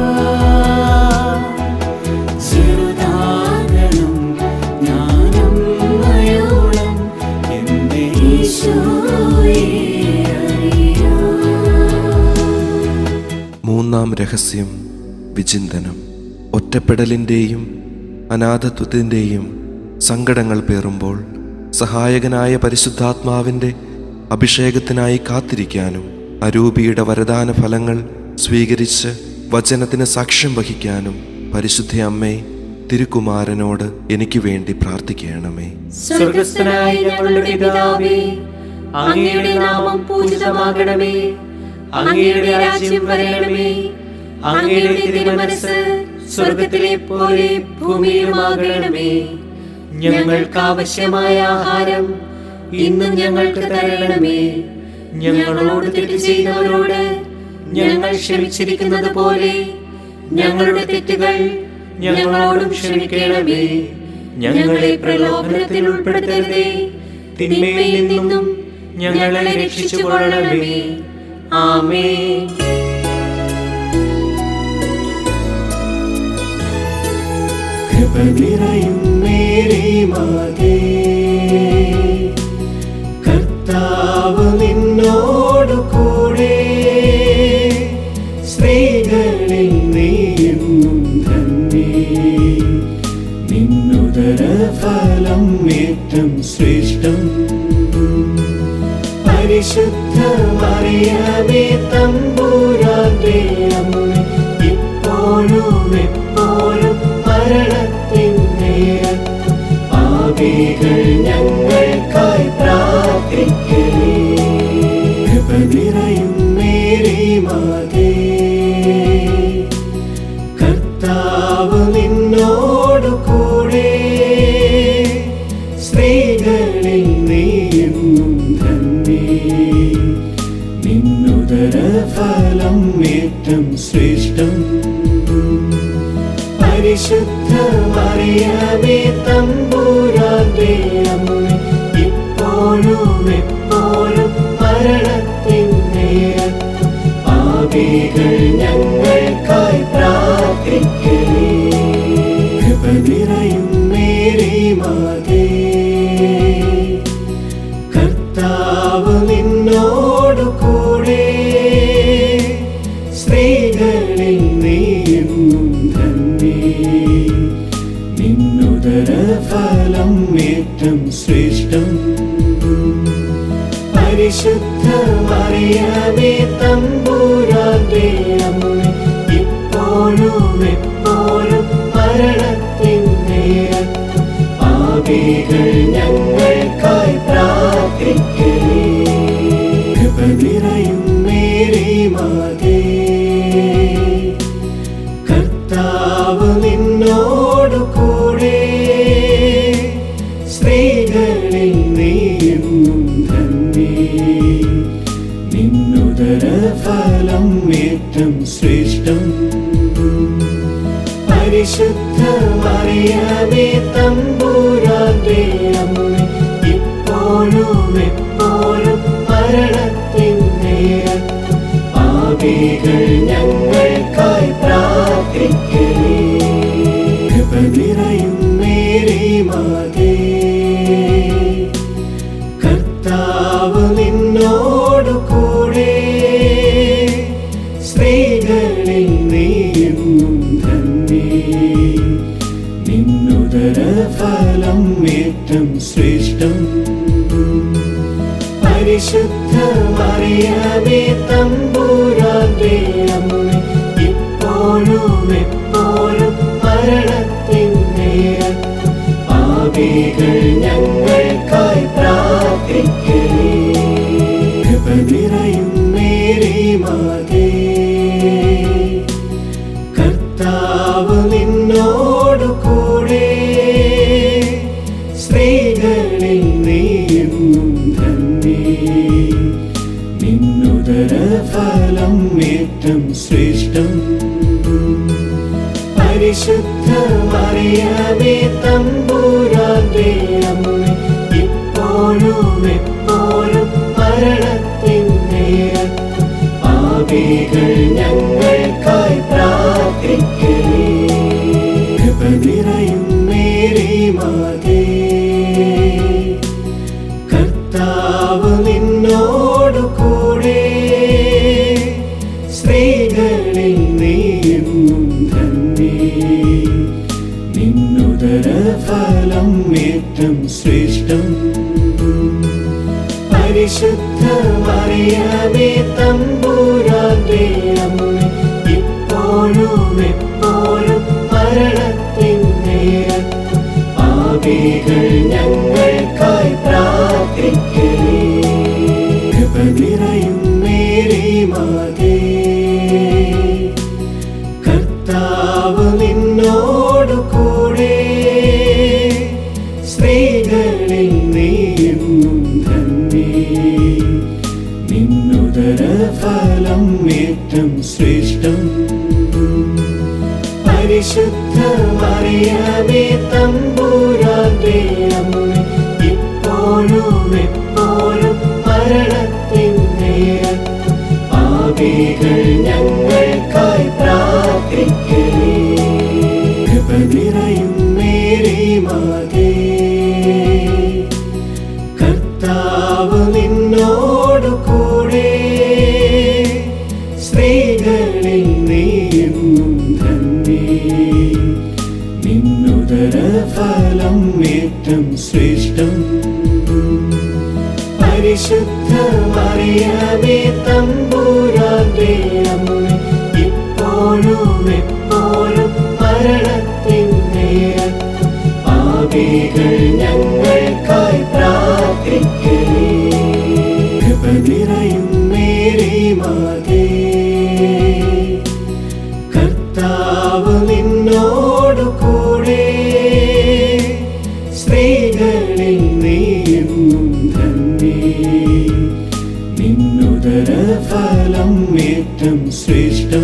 ചെറുതാകണം ഞാൻ അമ്മയോളം എന്റെ ഈശോയെ അറിയാം മൂന്നാം രഹസ്യം വിചിന്തനം ഒറ്റപ്പെടലിൻ്റെയും അനാഥത്വത്തിൻ്റെയും സങ്കടങ്ങൾ പേറുമ്പോൾ സഹായകനായ പരിശുദ്ധാത്മാവിൻ്റെ അഭിഷേകത്തിനായി കാത്തിരിക്കാനും അരൂപിയുടെ വരദാന ഫലങ്ങൾ സ്വീകരിച്ച് വചനത്തിന് സാക്ഷ്യം വഹിക്കാനും പരിശുദ്ധ അമ്മേ തിരുക്കുമാരനോട് എനിക്ക് വേണ്ടി പ്രാർത്ഥിക്കണമേ സ്വർഗസ്ഥനായ ഞങ്ങളുടെ പിതാവേ അങ്ങയുടെ നാമം പൂജിതമാകണമേ അങ്ങയുടെ രാജ്യം വരണമേ അങ്ങയുടെ തിരുമനസ് സ്വർഗത്തിലെ പോലെ ഭൂമിയിലുമാകണമേ ഞങ്ങൾക്ക് ആവശ്യമായ ആഹാരം ഇന്നും ഞങ്ങൾക്ക് തരണമേ ഞങ്ങളോട് തെറ്റ് ചെയ്തവരോട് ഞങ്ങൾ ക്ഷമിച്ചിരിക്കുന്നത് പോലെ ഞങ്ങളുടെ തെറ്റുകൾ ഞങ്ങളോടും ക്ഷമിക്കണമേ ഞങ്ങളെ പ്രലോഭനത്തിൽ ഉൾപ്പെടുത്തരുതേ തിന്മയിൽ നിന്നും ഞങ്ങളെ രക്ഷിച്ചുകൊള്ളണമേ ആമേ കൃപ നിറയും മേരി മാതേ കർത്താവ് നിന്നോടു കൂടെ സ്ത്രീകളിൽ നീ എന്നും ധന്യ നിന്നുദരഫലം ഏറ്റം ശ്രേഷ്ഠം പരിശുദ്ധ മറിയമേ തമ്പൂരാന്റെ അമ്മ ഇപ്പോഴും എപ്പോഴും മരണത്തിൻ നേരത്തും പാപികൾ ഞങ്ങൾക്കായി പ്രാർത്ഥിക്കലേ കൃപ നിറയും മേരി മാതേ കർത്താവ് നിന്നോടു കൂടെ സ്ത്രീകളിൽ നീയെന്നും ധന്യേ നിന്നുദരഫലം ഏറ്റം ശ്രേഷ്ഠം പരിശുദ്ധ മറിയമേ തമ്പൂരാന്റെ അമ്മ ഇപ്പോഴും എപ്പോഴും മരണത്തിൻ നേരത്തും പാപികൾ ഞങ്ങൾക്കായി പ്രാർത്ഥിക്കലേ കൃപ നിറയും മേരി മാതേ കർത്താവ് നിന്നോടു കൂടെ സ്ത്രീകളിൽ നീയെന്നും ധന്യേ നിന്നുദരഫലം ഏറ്റം ശ്രേഷ്ഠം പരിശുദ്ധ മറിയമേ തമ്പൂരാന്റെ അമ്മ ഇപ്പോഴും എപ്പോഴും മരണത്തിൻ നേരത്തും പാപികൾ ഞങ്ങൾക്കായി പ്രാർത്ഥിക്കലേ കൃപ നിറയും മേരി മാതേ കർത്താവ് നിന്നോടു കൂടെ സ്ത്രീകളിൽ നീയെന്നും ധന്യേ നിന്നുദരഫലം ഏറ്റം ശ്രേഷ്ഠം പരിശുദ്ധ മറിയമേ തമ്പൂരാന്റെ അമ്മ ഇപ്പോഴും എപ്പോഴും മരണത്തിൻ നേരത്തും പാപികൾ ഞങ്ങൾക്കായി പ്രാർത്ഥിക്കലേ കൃപ നിറയും മേരി മാതേ കർത്താവ് നിന്നോടു കൂടെ സ്ത്രീകളിൽ നീയെന്നും ധന്യേ നിന്നുദരഫലം ഏറ്റം ശ്രേഷ്ഠം പരിശുദ്ധ മറിയമേ തമ്പൂരാന്റെ അമ്മ ഇപ്പോഴും എപ്പോഴും മരണത്തിൻ നേരത്തും പാപികൾ ഞങ്ങൾക്കായി പ്രാർത്ഥിക്കലേ കൃപ നിറയും മേരി മാതേ കർത്താവ് നിന്നോടു കൂടെ സ്ത്രീകളിൽ നീയെന്നും ധന്യേ നിന്നുദരഫലം ഏറ്റം ശ്രേഷ്ഠം പരിശുദ്ധ മറിയമേ തമ്പൂരാന്റെ അമ്മ ഇപ്പോഴും എപ്പോഴും മരണത്തിൻ നേരത്തും പാപികൾ ഞങ്ങൾക്കായി പ്രാർത്ഥിക്കലേ കൃപ നിറയും മേരി മാതേ കർത്താവ് നിന്നോടു കൂടെ സ്ത്രീകളിൽ നീയെന്നും ധന്യേ നിന്നുദരഫലം ഏറ്റം ശ്രേഷ്ഠം പരിശുദ്ധ മറിയമേ തമ്പൂരാന്റെ അമ്മ ഇപ്പോഴും എപ്പോഴും മരണത്തിൻ നേരത്തും പാപികൾ ഞങ്ങൾക്കായി പ്രാർത്ഥിക്കലേ കൃപ നിറയും മേരി മാതേ കർത്താവ് നിന്നോടു കൂടെ സ്ത്രീകളിൽ നീയെന്നും ധന്യേ നിന്നുദരഫലം ഏറ്റം ശ്രേഷ്ഠം പരിശുദ്ധ മറിയമേ തമ്പൂരാന്റെ അമ്മ ഇപ്പോഴും എപ്പോഴും മരണത്തിൻ നേരത്തും പാപികൾ ഞങ്ങൾക്കായി പ്രാർത്ഥിക്കലേ കൃപ നിറയും മേരി മാതേ കർത്താവ് നിന്നോടു കൂടെ സ്ത്രീകളിൽ നീയെന്നും ധന്യേ നിന്നുദ നിന്നുദരഫലം ഏറ്റം ശ്രേഷ്ഠം പരിശുദ്ധ മറിയമേ തമ്പൂരാന്റെ അമ്മ ഇപ്പോഴും എപ്പോഴും മരണത്തിൻ നേരത്തും പാപികൾ ഞങ്ങൾക്കായി പ്രാർത്ഥിക്കേ കൃപ നിറയും മേരി മാതേ കർത്താവ് നിന്നോടു കൂടെ സ്ത്രീകളിൽ നീയെന്നും ധന്യേ നിന്നുദര ഫലം ഏറ്റം ശ്രേഷ്ഠം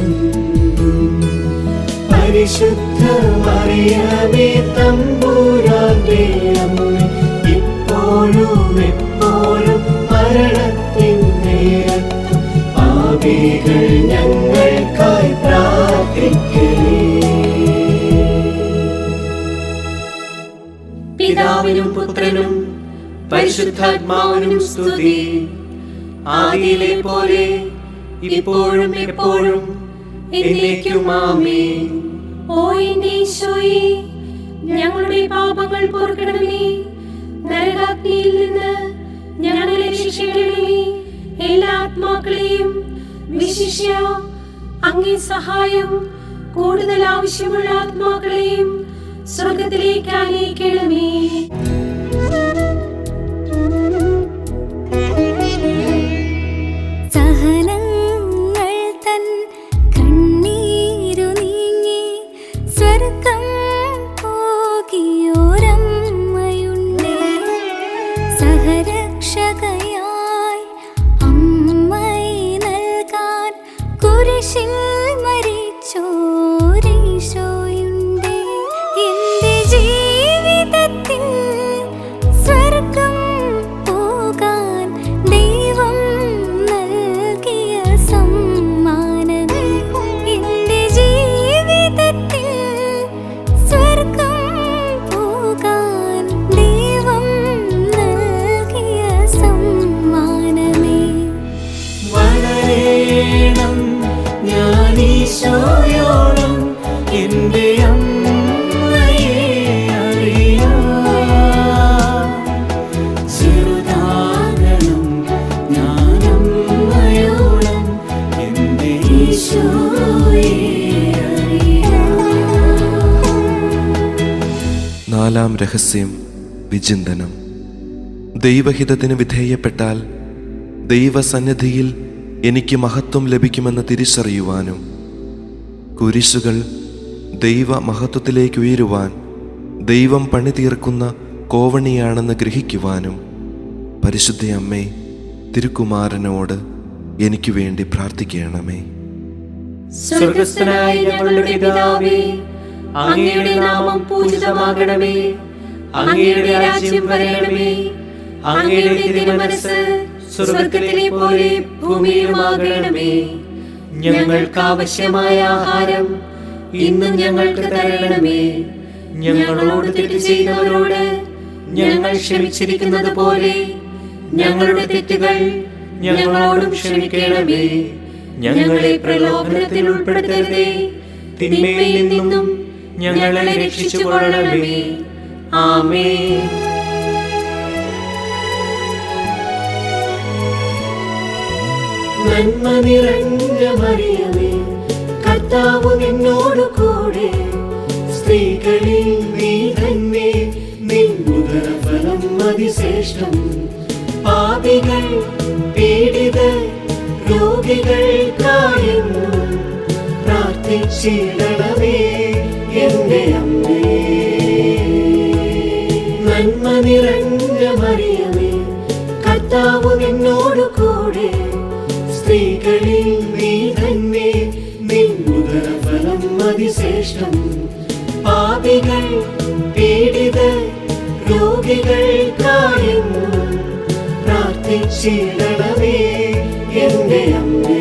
പരിശുദ്ധ മറിയമേ തമ്പൂരാന്റെ അമ്മ ഇപ്പോഴും എപ്പോഴും മരണത്തിൻ നേരത്തും പാപികൾ ഞങ്ങൾക്കായി പ്രാർത്ഥിക്കേ പിതാവിനും പുത്രനും പരിശുദ്ധാത്മാവിനും സ്തുതി ആദിയിലെ പോലെ ഇപ്പോഴും എപ്പോഴും എന്നേക്കും ആമേൻ ഓ എന്റെ ഈശോയെ ഞങ്ങളുടെ പാപങ്ങൾ പൊറുക്കണമേ നരകാഗ്നിയിൽ നിന്ന് ഞങ്ങളെ രക്ഷിക്കണമേ എല്ലാ ആത്മാക്കളെയും വിശിഷ്യ അങ്ങേ സഹായം കൂടുതൽ ആവശ്യമുള്ള ആത്മാക്കളെയും സ്വർഗത്തിലേക്ക് ആനയിക്കണമേ സഹനങ്ങൾ തൻ കണ്ണീരു നീങ്ങി സ്വർഗം പോകിയോരമ്മയുണ്ടേ സഹരക്ഷകയായി അമ്മയെ നൽകാൻ കുരിശിൽ മരിച്ചോരീശോയുണ്ടേ എന്റെ ജീവിതത്തിൽ സ്വർഗം പോകാൻ ദൈവം നൽകിയ സമ്മാനമേ എന്റെ ജീവിതത്തിൽ സ്വർഗം പോകാൻ ദൈവം നൽകിയ സമ്മാനമേ വളരേണം ഞാനീശോയോളം എൻ്റെ അമ്മയെ അറിയാം ചെറുതാകണം ഞാനമ്മയോളം എൻ്റെ ഈശോയെ അറിയാം നാലാം രഹസ്യം വിചിന്തനം ദൈവഹിതത്തിന് വിധേയപ്പെട്ടാൽ ദൈവസന്നിധിയിൽ എനിക്ക് മഹത്വം ലഭിക്കുമെന്ന് തിരിച്ചറിയുവാനും കുരിശുകൾ ദൈവ മഹത്വത്തിലേക്ക് ഉയരുവാൻ ദൈവം പണി തീർക്കുന്ന കോവണിയാണെന്ന് ഗ്രഹിക്കുവാനും പരിശുദ്ധ അമ്മേ തിരുക്കുമാരനോട് എനിക്ക് വേണ്ടി പ്രാർത്ഥിക്കണമേ സ്വർഗസ്ഥനായ ഞങ്ങളുടെ പിതാവേ അങ്ങയുടെ നാമം പൂജിതമാകണമേ അങ്ങയുടെ രാജ്യം വരണമേ അങ്ങയുടെ തിരുമനസ് സ്വർഗത്തിലെ പോലെ ഭൂമിയിലുമാകണമേ ഞങ്ങൾക്ക് ആവശ്യമായ ആഹാരം ഇന്നും ഞങ്ങൾക്ക് തരണമേ ഞങ്ങളോട് തെറ്റ് ചെയ്തവരോട് ഞങ്ങൾ ക്ഷമിച്ചിരിക്കുന്നത് പോലെ ഞങ്ങളുടെ തെറ്റുകൾ ഞങ്ങളോടും ക്ഷമിക്കണമേ ഞങ്ങളെ പ്രലോഭനത്തിൽ ഉൾപ്പെടുത്തരുതേ തിന്മയിൽ നിന്നും ഞങ്ങളെ രക്ഷിച്ചുകൊള്ളണമേ ആമേ നന്മ നിറഞ്ഞ മറിയമേ കർത്താവ് നിന്നോടു കൂടെ സ്ത്രീകളിൽ നീ തന്നെ നിന്നുദരഫലം അതിശ്രേഷ്ഠം പാപികൾ പീഡിത രോഗികൾക്കായെന്നും പ്രാർത്ഥിച്ചിടണമേ എന്റെ അമ്മേ നന്മ നിറഞ്ഞ മറിയമേ കർത്താവ് നിന്നോടു കൂടെ സ്ത്രീകളിൽ നീ തന്നെ നിന്നുദരഫലം അതിശ്രേഷ്ഠം പാപികൾ പീഡിത രോഗികൾക്കായെന്നും പ്രാർത്ഥിച്ചിടണമേ എന്റെ അമ്മേ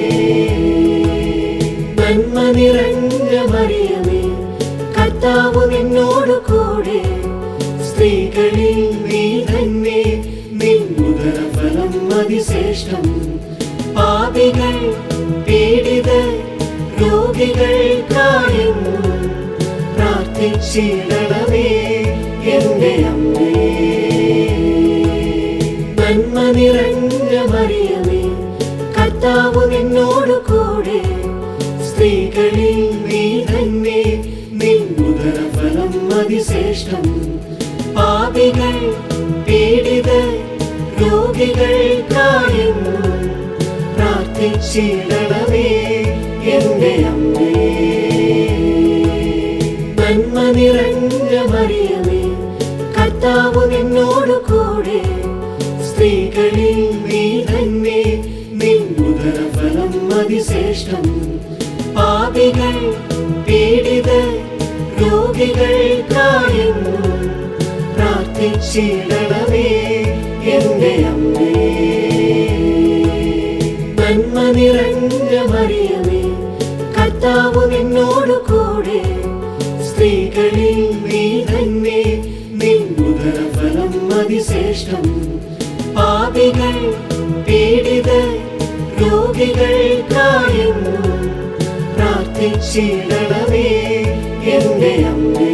നന്മ നിറഞ്ഞ മറിയമേ കർത്താവ് നിന്നോടു കൂടെ സ്ത്രീകളിൽ നീ തന്നെ നിന്നുദരഫലം അതിശ്രേഷ്ഠം പാപികൾ പീഡിത രോഗികൾക്കായെന്നും പ്രാർത്ഥിച്ചിടണമേ പ്രാർത്ഥിച്ചിടണമേ എന്റെ അമ്മേ നന്മ നിറഞ്ഞ മറിയമേ കർത്താവ് നിന്നോട് കൂടെ സ്ത്രീകളിൽ നീ തന്നെ നിന്നുദരഫലം അതിശ്രേഷ്ഠം പാപികൾ പീഡിത രോഗികൾക്കായെന്നും പ്രാർത്ഥിച്ചിടണമേ എന്റെ അമ്മേ നന്മ നിറഞ്ഞ മറിയമേ കർത്താവ് നിന്നോട് കൂടെ സ്ത്രീകളിൽ നീ തന്നെ നിന്നുദരഫലം അതിശ്രേഷ്ഠം പാപികൾ പീഡിത രോഗികൾക്കായെന്നും പ്രാർത്ഥിച്ചിടണമേ എന്റെ അമ്മേ നന്മ നിറഞ്ഞ മറിയമേ കർത്താവ് നിന്നോട് കൂടെ സ്ത്രീകളിൽ നീ തന്നെ നിന്നുദരഫലം അതിശ്രേഷ്ഠം പാപികൾ പീഡിത രോഗികൾക്കായെന്നും പ്രാർത്ഥിച്ചിടണമേ എന്റെ അമ്മേ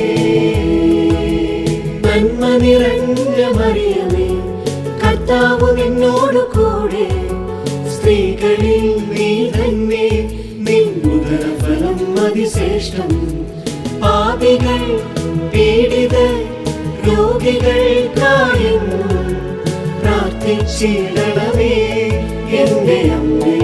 നന്മ നിറഞ്ഞ മറിയമേ കർത്താവ് നിന്നോട് കൂടെ സ്ത്രീകളിൽ നീ തന്നെ നിന്നുദരഫലം അതിശ്രേഷ്ഠം പാപികൾ പീഡിത രോഗികൾക്കായെന്നും പ്രാർത്ഥിച്ചിടണമേ എന്റെ അമ്മേ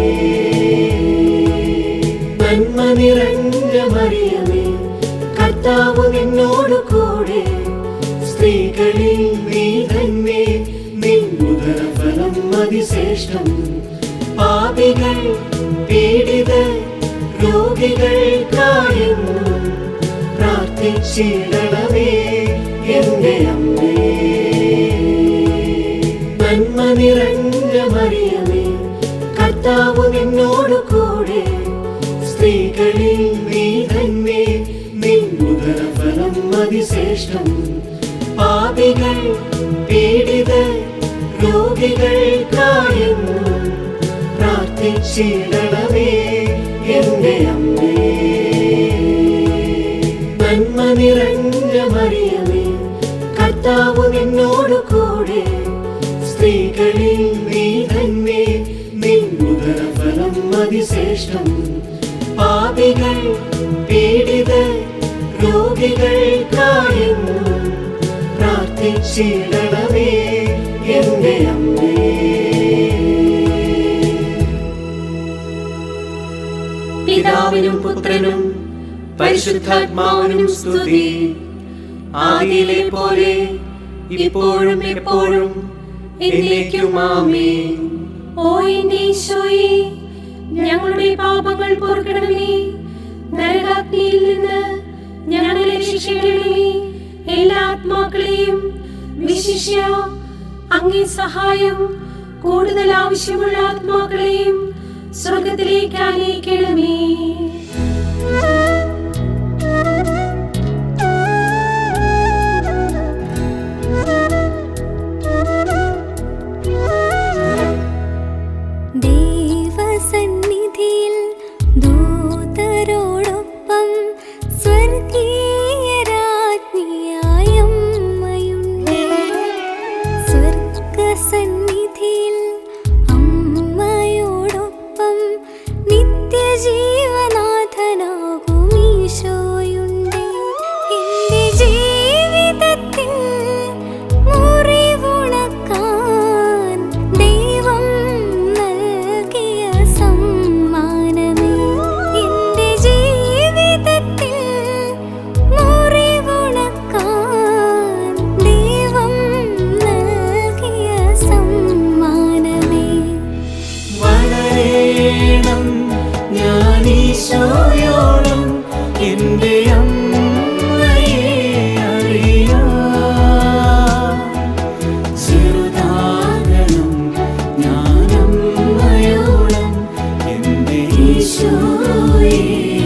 നന്മ നിറഞ്ഞ മറിയമേ കർത്താവ് നിന്നോട് കൂടെ സ്ത്രീകളിൽ നീ തന്നെ നിന്നുദരഫലം അതിശ്രേഷ്ഠം പാപികൾ പീഡിത രോഗികൾക്കായെന്നും പ്രാർത്ഥിച്ചിടണമേ എന്റെ അമ്മേ നന്മ നിറഞ്ഞ മറിയമേ കർത്താവ് നിന്നോട് കൂടെ സ്ത്രീകളിൽ നീ തന്നെ നിന്നുദരഫലം അതിശ്രേഷ്ഠം പാപികൾ പീഡിത രോഗികൾക്കായെന്നും പ്രാർത്ഥിച്ചിടണമേ എന്റെ അമ്മേ നന്മ നിറഞ്ഞ മറിയമേ കർത്താവ് നിന്നോട് കൂടെ സ്ത്രീകളിൽ നീ തന്നെ നിന്നുദരഫലം അതിശ്രേഷ്ഠം പാപികൾ പീഡിത രോഗികൾക്കായെന്നും പ്രാർത്ഥിച്ചിടണമേ എന്റെ അമ്മേ പിതാവിനും പുത്രനും പരിശുദ്ധാത്മാവിനും സ്തുതി ആദിയിലെ പോലെ ഇപ്പോഴും എപ്പോഴും എന്നേക്കും ആമേൻ ഓ എന്റെ ഈശോയെ ഞങ്ങളുടെ പാപങ്ങൾ പൊറുക്കണമേ നരകാഗ്നിയിൽ നിന്ന് ഞങ്ങളെ രക്ഷിക്കണമേ എല്ലാ ആത്മാക്കളെയും വിശിഷ്യ അങ്ങേ സഹായം കൂടുതൽ ആവശ്യമുള്ള ആത്മാക്കളെയും സ്വർഗത്തിലേക്ക് ആനയിക്കണമേ ദൈവസന്നിധിയിൽ ദൂതരോടൊപ്പം സ്വർഗീയ രാജ്ഞിയായമ്മയുണ്ട് സ്വർഗസന്നിധിയിൽ അമ്മയോടൊപ്പം നിത്യജീവനാഥനാകും ഈശോയുണ്ട് എന്റെ ജീവിതത്തിൽ മുറിവുണക്കാൻ ദൈവം നൽകിയ സമ്മാനമേ എന്റെ ജീവിതത്തിൽ മുറിവുണക്കാൻ ദൈവം നൽകിയ സമ്മാനമേ വളരേണം ഞാൻ ഈശോയോളം എൻ്റെ അമ്മയെ അറിയാം ചെറുതാകണം ഞാൻ അമ്മയോളം എൻ്റെ ഈശോയെ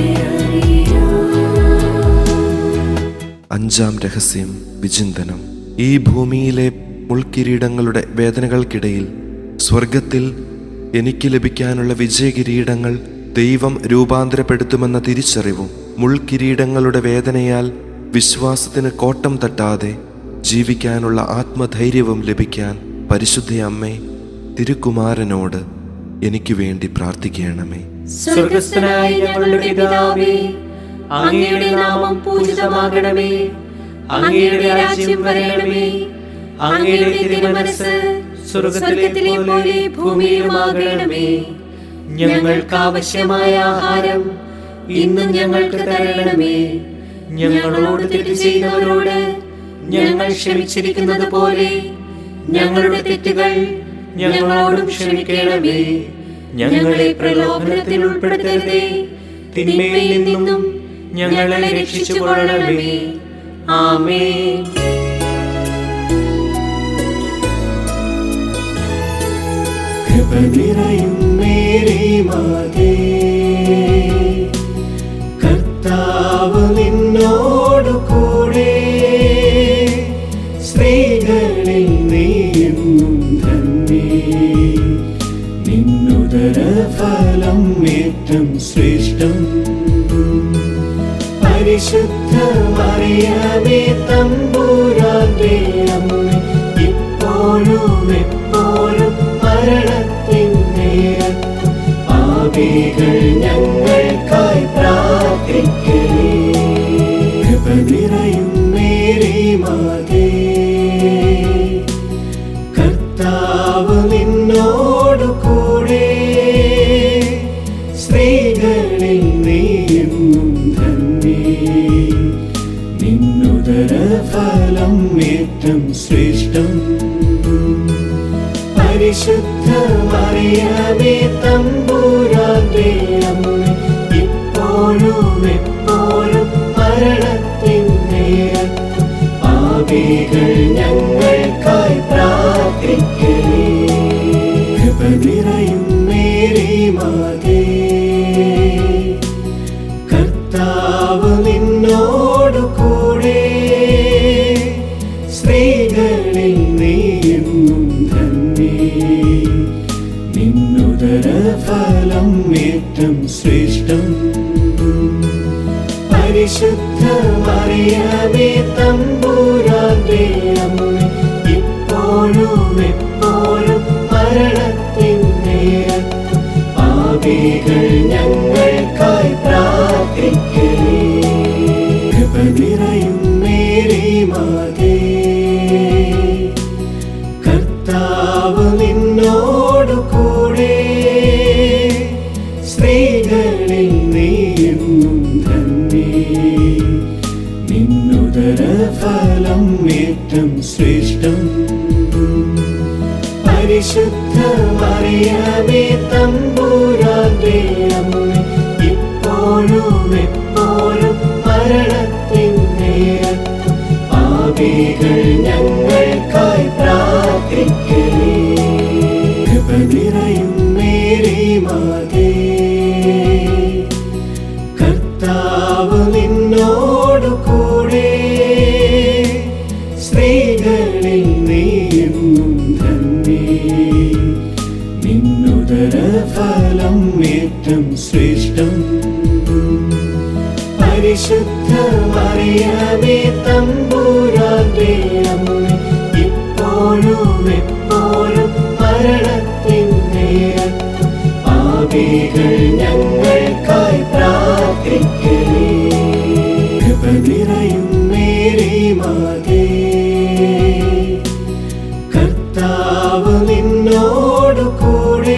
അറിയാം അഞ്ചാം രഹസ്യം വിചിന്തനം ഈ ഭൂമിയിലെ മുൾക്കിരീടങ്ങളുടെ വേദനകൾക്കിടയിൽ സ്വർഗത്തിൽ എനിക്ക് ലഭിക്കാനുള്ള വിജയകിരീടങ്ങൾ ദൈവം രൂപാന്തരപ്പെടുത്തുമെന്ന തിരിച്ചറിവും മുൾക്കിരീടങ്ങളുടെ വേദനയാൽ വിശ്വാസത്തിന് കോട്ടം തട്ടാതെ ജീവിക്കാനുള്ള ആത്മധൈര്യവും ലഭിക്കാൻ പരിശുദ്ധ അമ്മേ തിരുക്കുമാരനോട് എനിക്ക് വേണ്ടി പ്രാർത്ഥിക്കണമേ സ്വർഗസ്ഥനായ ഞങ്ങളുടെ പിതാവേ അങ്ങയുടെ നാമം പൂജിതമാകണമേ അങ്ങയുടെ രാജ്യം വരണമേ അങ്ങയുടെ തിരുമനസ് സ്വർഗത്തിലെ പോലെ ഭൂമിയിലുമാകണമേ ഞങ്ങൾക്ക് ആവശ്യമായ ആഹാരം ഇന്നും ഞങ്ങൾക്ക് തരണമേ ഞങ്ങളോട് തെറ്റ് ചെയ്യുന്നവരോട് ഞങ്ങൾ ക്ഷമിച്ചിരിക്കുന്നത് പോലെ ഞങ്ങളുടെ തെറ്റുകൾ ഞങ്ങളോടും ക്ഷമിക്കണമേ ഞങ്ങളെ പ്രലോഭനത്തിൽ ഉൾപ്പെടുത്തരുതേ തിന്മയിൽ നിന്നും ഞങ്ങളെ രക്ഷിച്ചു കൊള്ളണമേ ആമേൻ കൃപ നിറയും മേരി മാതേ കർത്താവ് നിന്നോടു കൂടെ സ്ത്രീകളിൽ നീയെന്നും ധന്യേ നിന്നുദര ഫലം ഏറ്റം ശ്രേഷ്ഠം പരിശുദ്ധ മറിയമേ തമ്പൂരാന്റെ അമ്മ ഇപ്പോഴും എപ്പോഴും മരണത്തിൻ നേരത്തും പാപികൾ ഞങ്ങൾക്കായി പ്രാർത്ഥിക്കേ കൃപ നിറയും മേരി മാതേ കർത്താവ് നിന്നോടു കൂടെ സ്ത്രീകളിൽ നീയെന്നും ധന്യേ നിന്നുദര ഫലം ഏറ്റം ശ്രേഷ്ഠം പരിശുദ്ധ മറിയമേ തമ്പൂരാന്റെ അമ്മ ഇപ്പോഴും എപ്പോഴും മരണത്തിൻ നേരത്തും പാപികൾ ഞങ്ങൾക്കായി പ്രാർത്ഥിക്കേ കൃപ നിറയും മേരി മാതേ കർത്താവ് നിന്നോടു കൂടെ സ്ത്രീകളിൽ നീയെന്നും ധന്യേ നിന്നുദര ഫലം ഏറ്റം ശ്രേഷ്ഠം പരിശുദ്ധ മറിയമേ തമ്പൂരാന്റെ അമ്മ ഇപ്പോഴും എപ്പോഴും മരണത്തിൻ നേരത്തും പാപികൾ ഞങ്ങൾക്കായി പ്രാർത്ഥിക്കേ കൃപ നിറയും മേരി മാതേ കർത്താവ് നിന്നോടു കൂടെ സ്ത്രീകളിൽ നീയെന്നും ധന്യേ നിന്നുദര ഫലം ഏറ്റം ശ്രേഷ്ഠം പരിശുദ്ധ മറിയമേ തമ്പൂരാന്റെ അമ്മ ഇപ്പോഴും എപ്പോഴും മരണത്തിൻ നേരത്തും പാപികൾ ഞങ്ങൾക്കായി പ്രാർത്ഥിക്കേ കൃപ നിറയും മേരി മാതേ കർത്താവ് നിന്നോടു കൂടെ സ്ത്രീകളിൽ നീയെന്നും ധന്യേ നിന്നുദര ഫലം ഏറ്റം ശ്രേഷ്ഠം പരിശുദ്ധ മറിയമേ തമ്പൂരാന്റെ അമ്മ ഇപ്പോഴും എപ്പോഴും മരണത്തിൻ നേരത്തും പാപികൾ ഞങ്ങൾക്കായി പ്രാർത്ഥിക്കേ കൃപ നിറയും മേരി മാതേ കർത്താവ് നിന്നോടു കൂടെ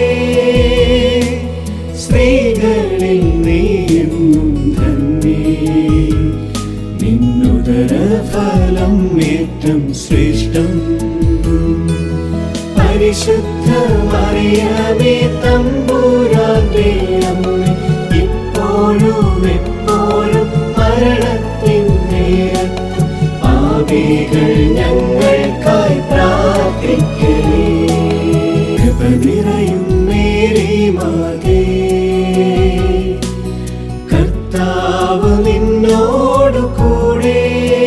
സ്ത്രീകളിൽ നീയെന്നും ധന്യേ നിന്നുദര ഫലം ഏറ്റം ശ്രേഷ്ഠം പരിശുദ്ധ മറിയമേ തമ്പൂരാന്റെ അമ്മ ഇപ്പോഴും എപ്പോഴും മരണത്തിൻ നേരത്തും പാപികൾ ഞങ്ങൾക്കായി പ്രാർത്ഥിക്കേ കൃപ നിറയും മേരി മാതേ കർത്താവ് നിന്നോടു കൂടെ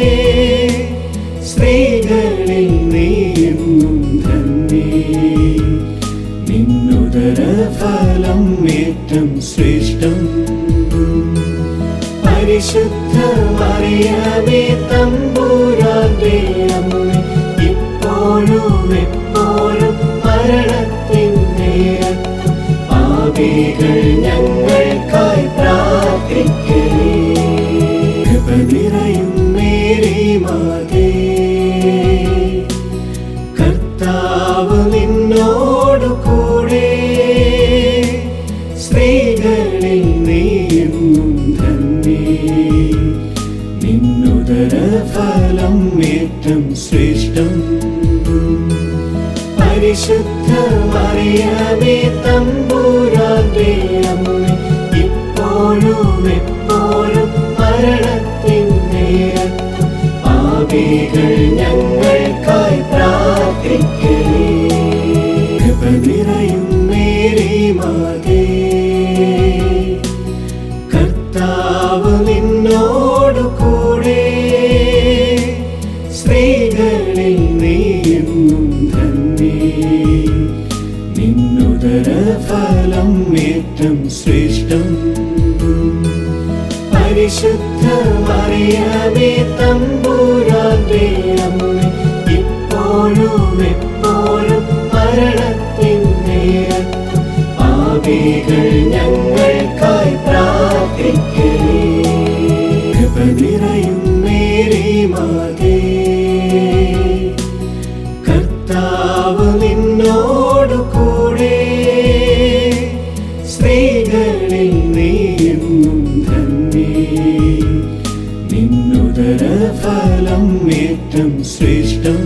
സ്ത്രീകളിൽ നീയെന്നും ധന്യേ നിന്നുദര ഫലം ഏറ്റം ശ്രേഷ്ഠം പരിശുദ്ധ തമ്പുരാന്റെ അമ്മ ഇപ്പോഴും എപ്പോഴും മരണത്തിൻ നേരത്തും പാപികൾ ഞങ്ങൾക്കായി പ്രാർത്ഥിക്കേ കൃപ നിറയും മേരി മാതേ കർത്താവ് നിന്നോടു കൂടെ സ്ത്രീകളിൽ നീയും ധന്യേ നിന്നുദര ഫലം ഏറ്റം ശ്രേഷ്ഠം പരിശുദ്ധ മറിയമേ തമ്പൂരാന്റെ അമ്മ ഇപ്പോഴും എപ്പോഴും മരണത്തിൻ നേരത്തും പാപികൾ ഞങ്ങൾക്കായി പ്രാർത്ഥിക്കേ കൃപ നിറയും മേരി മാതേ കർത്താവ് നിന്നോടു കൂടെ സ്ത്രീകളിൽ നീയും ധന്യേ നിന്നുദര ഫലം ഏറ്റം ശ്രേഷ്ഠം പരിശുദ്ധ മറിയമേ തമ്പൂരാന്റെ അമ്മ ഇപ്പോഴും എപ്പോഴും മരണത്തിൻ നേരത്തും പാപികൾ ഞങ്ങൾക്കായി പ്രാർത്ഥിക്കേ കൃപ നിറയും മേരി മാതേ കർത്താവ് നിന്നോടു കൂടെ സ്ത്രീകളിൽ നീയും ധന്യേ നിന്നുദര ഫലം ഏറ്റം ശ്രേഷ്ഠം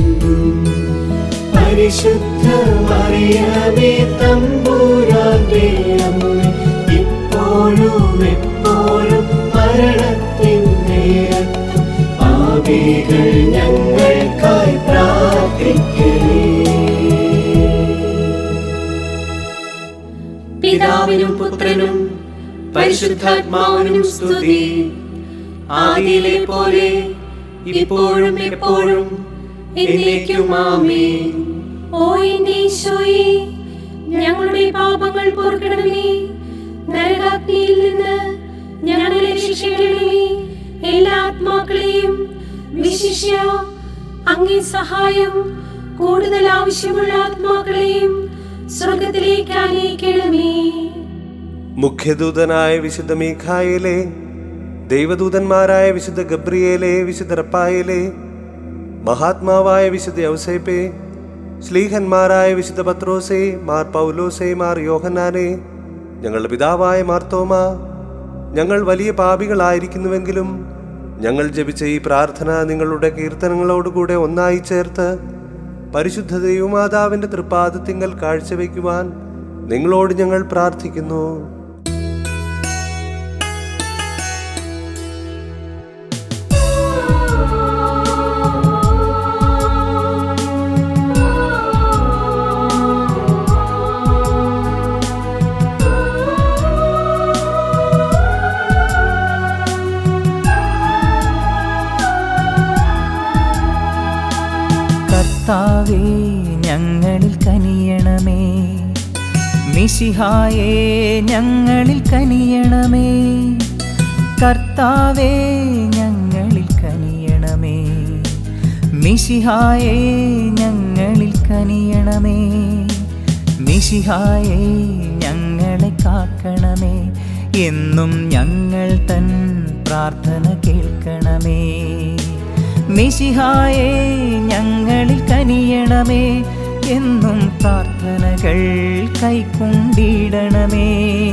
പരിശുദ്ധ മറിയമേ തമ്പൂരാന്റെ അമ്മ ഇപ്പോഴും എപ്പോഴും മരണത്തിൻ നേരത്തും പാപികൾ ഞങ്ങൾക്കായി പ്രാർത്ഥിക്കേ പിതാവിനും പുത്രനും പരിശുദ്ധാത്മാവിനും സ്തുതി ആദിയിലെ പോലെ ഇപ്പോഴും എപ്പോഴും എന്നേക്കും ആമേൻ ഓ എന്റെ ഈശോയെ ഞങ്ങളുടെ പാപങ്ങൾ പൊറുക്കണമേ നരകാഗ്നിയിൽ നിന്ന് ഞങ്ങളെ രക്ഷിക്കണമേ എല്ലാ ആത്മാക്കളെയും വിശിഷ്യ അങ്ങേ സഹായം കൂടുതൽ ആവശ്യമുള്ള ആത്മാക്കളെയും സ്വർഗത്തിലേക്ക് അനയിക്കണമേ മുഖ്യദൂതനായ വിശുദ്ധ മീഖായിലെ ദൈവദൂതന്മാരായ വിശുദ്ധ ഗബ്രിയേലെ വിശുദ്ധ റപ്പായിലെ മഹാത്മാവായ വിശുദ്ധ യൗസേപ്പെ ശ്ലീഹന്മാരായ വിശുദ്ധ പത്രോസെ മാർ പൗലോസെ മാർ യോഹന്നാനെ ഞങ്ങളുടെ പിതാവായ മാർത്തോമ ഞങ്ങൾ വലിയ പാപികളായിരിക്കുന്നുവെങ്കിലും ഞങ്ങൾ ജപിച്ച ഈ പ്രാർത്ഥന നിങ്ങളുടെ കീർത്തനങ്ങളോടുകൂടെ ഒന്നായി ചേർത്ത് പരിശുദ്ധ ദൈവമാതാവിന്റെ തൃപ്പാദത്തിങ്കൽ കാഴ്ചവെക്കുവാൻ നിങ്ങളോട് ഞങ്ങൾ പ്രാർത്ഥിക്കുന്നു കർത്താവേ ഞങ്ങളിൽ കനിയണമേ മിശിഹായേ ഞങ്ങളിൽ കനിയണമേ കർത്താവേ ഞങ്ങളിൽ കനിയണമേ മിശിഹായേ ഞങ്ങളിൽ കനിയണമേ മിശിഹായേ ഞങ്ങളെ കാക്കണമേ എന്നും ഞങ്ങൾ തൻ പ്രാർത്ഥന കേൾക്കണമേ മിശിഹായേ ഞങ്ങളിൽ കനിയണമേ എന്നും പ്രാർത്ഥനകൾ കൈക്കൊണ്ടിടണമേ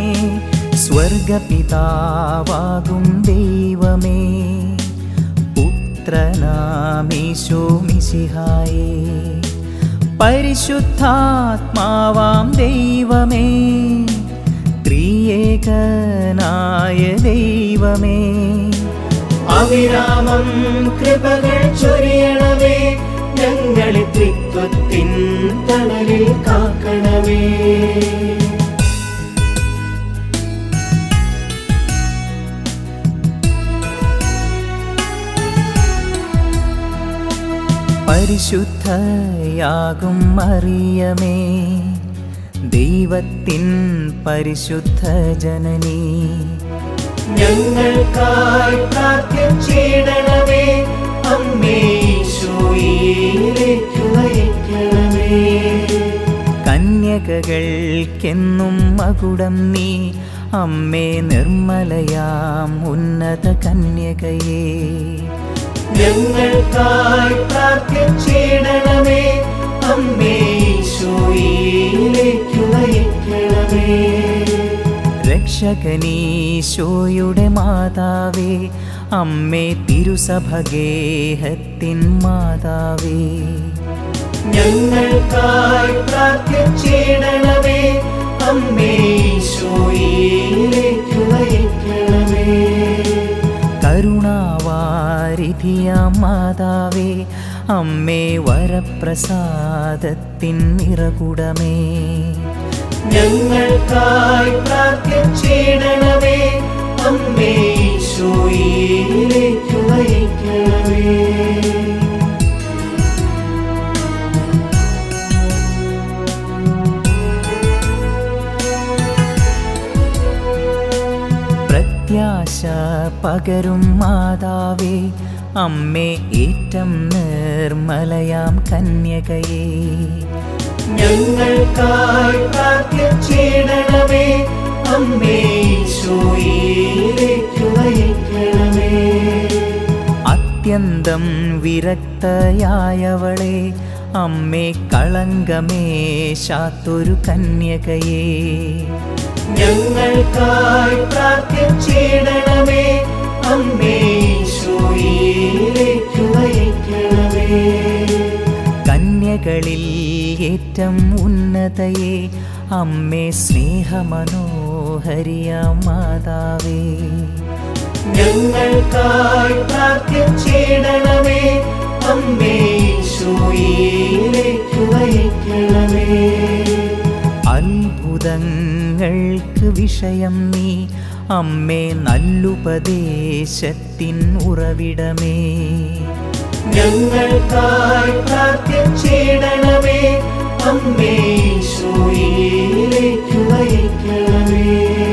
സ്വർഗപിതാവാകും ദൈവമേ പുത്രനാമീശോ മിശിഹായേ പരിശുദ്ധാത്മാവാം ദൈവമേ ത്രിയേകനായ ദൈവമേ അവിരാമം കൃപകൾ ചൊരിയണമേ ഞങ്ങളെ ത്രിത്വത്തിൻ തണലിൽ കാക്കണമേ പരിശുദ്ധയാകും മറിയമേ ദൈവത്തിൻ പരിശുദ്ധ ജനനീ ഞങ്ങൾക്കായി പ്രാർത്ഥിച്ചിടണമേ അമ്മേ കന്യകകൾക്കെന്നും മകുടം നീ അമ്മേ നിർമ്മലയാം ഉന്നത കന്യകയേ ഞങ്ങൾക്കായി പ്രാർത്ഥിച്ചിടണമേ അമ്മേ ഈശോയിലേക്ക് നയിക്കണമേ രക്ഷകനീശോയുടെ മാതാവേ അമ്മേ തിരുസഭഗേഹത്തിൻ മാതാവേ ഞങ്ങൾക്കായി പ്രാർത്ഥിച്ചിടണമേ അമ്മേ ഈശോയിലേക്ക് നയിക്കണമേ കരുണാവാരിധിയാം മാതാവേ അമ്മേ വരപ്രസാദത്തിൻ നിറകുടമേ ഞങ്ങൾക്കായി പ്രാർത്ഥിച്ചിടണമേ അമ്മേ ഈശോയിലേക്ക് നയിക്കണമേ പ്രത്യാശ പകരും മാതാവേ അമ്മേ ഏറ്റം നിർമ്മലയാം കന്യകയേ ഞങ്ങൾക്കായി പ്രാർത്ഥിച്ചിടണമേ അമ്മേ ഈശോയിലേക്ക് നയിക്കണമേ അത്യന്തം വിരക്തയായവളെ അമ്മേ കളങ്കമേശാത്തൊരു കന്യകയേ ഞങ്ങൾക്കായി പ്രാർത്ഥിച്ചിടണമേ അമ്മേ ഈശോയിലേക്ക് നയിക്കണമേ കന്യകളിൽ ഏറ്റം ഉന്നതയെ അമ്മേ സ്നേഹമനോഹരിയാം മാതാവേ ഞങ്ങൾക്കായി പ്രാർത്ഥിച്ചിടണമേ അമ്മേ ഈശോയിലേക്ക് നയിക്കണമേ അത്ഭുതങ്ങൾക്ക് വിഷയം നീ അമ്മേ നല്ലുപദേശത്തിൻ ഉറവിടമേ ഞങ്ങൾക്കായി പ്രാർത്ഥിച്ചിടണമേ അമ്മേ ഈശോയിലേക്ക് നയിക്കണമേ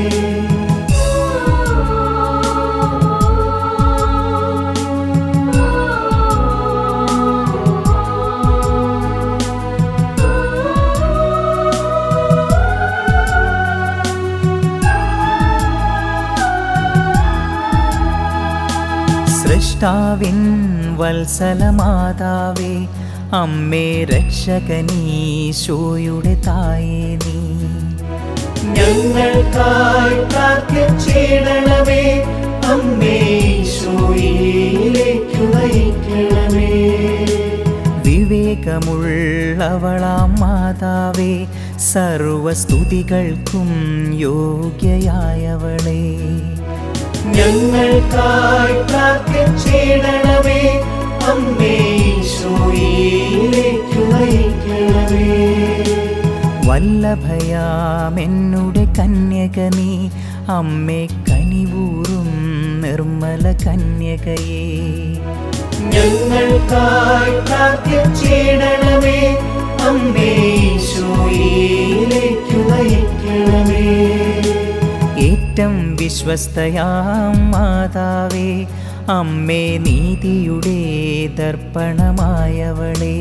സൃഷ്ടാവിൻ വത്സലമാതാവേ അമ്മേ രക്ഷകനീശോയുടെ തായേ നീ ഞങ്ങൾക്കായി പ്രാർത്ഥിച്ചിടണമേ അമ്മേ ഈശോയിലേക്ക് നയിക്കണമേ വിവേകമുള്ളവളാം മാതാവേ സർവസ്തുതികൾക്കും യോഗ്യയായവളേ ഞങ്ങൾക്കായി പ്രാർത്ഥിച്ചിടണമേ അമ്മേ ഈശോയിലേക്ക് നയിക്കണമേ വല്ലഭയാമെന്നുടെ കന്യക നീ അമ്മേ കനിവൂറും നിർമ്മല കന്യകയേ ഞങ്ങൾക്കായി പ്രാർത്ഥിച്ചിടണമേ അമ്മേ ഈശോയിലേക്ക് നയിക്കണമേ ഏറ്റം വിശ്വസ്തയാം മാതാവേ അമ്മേ നീതിയുടെ ദർപ്പണമായവളേ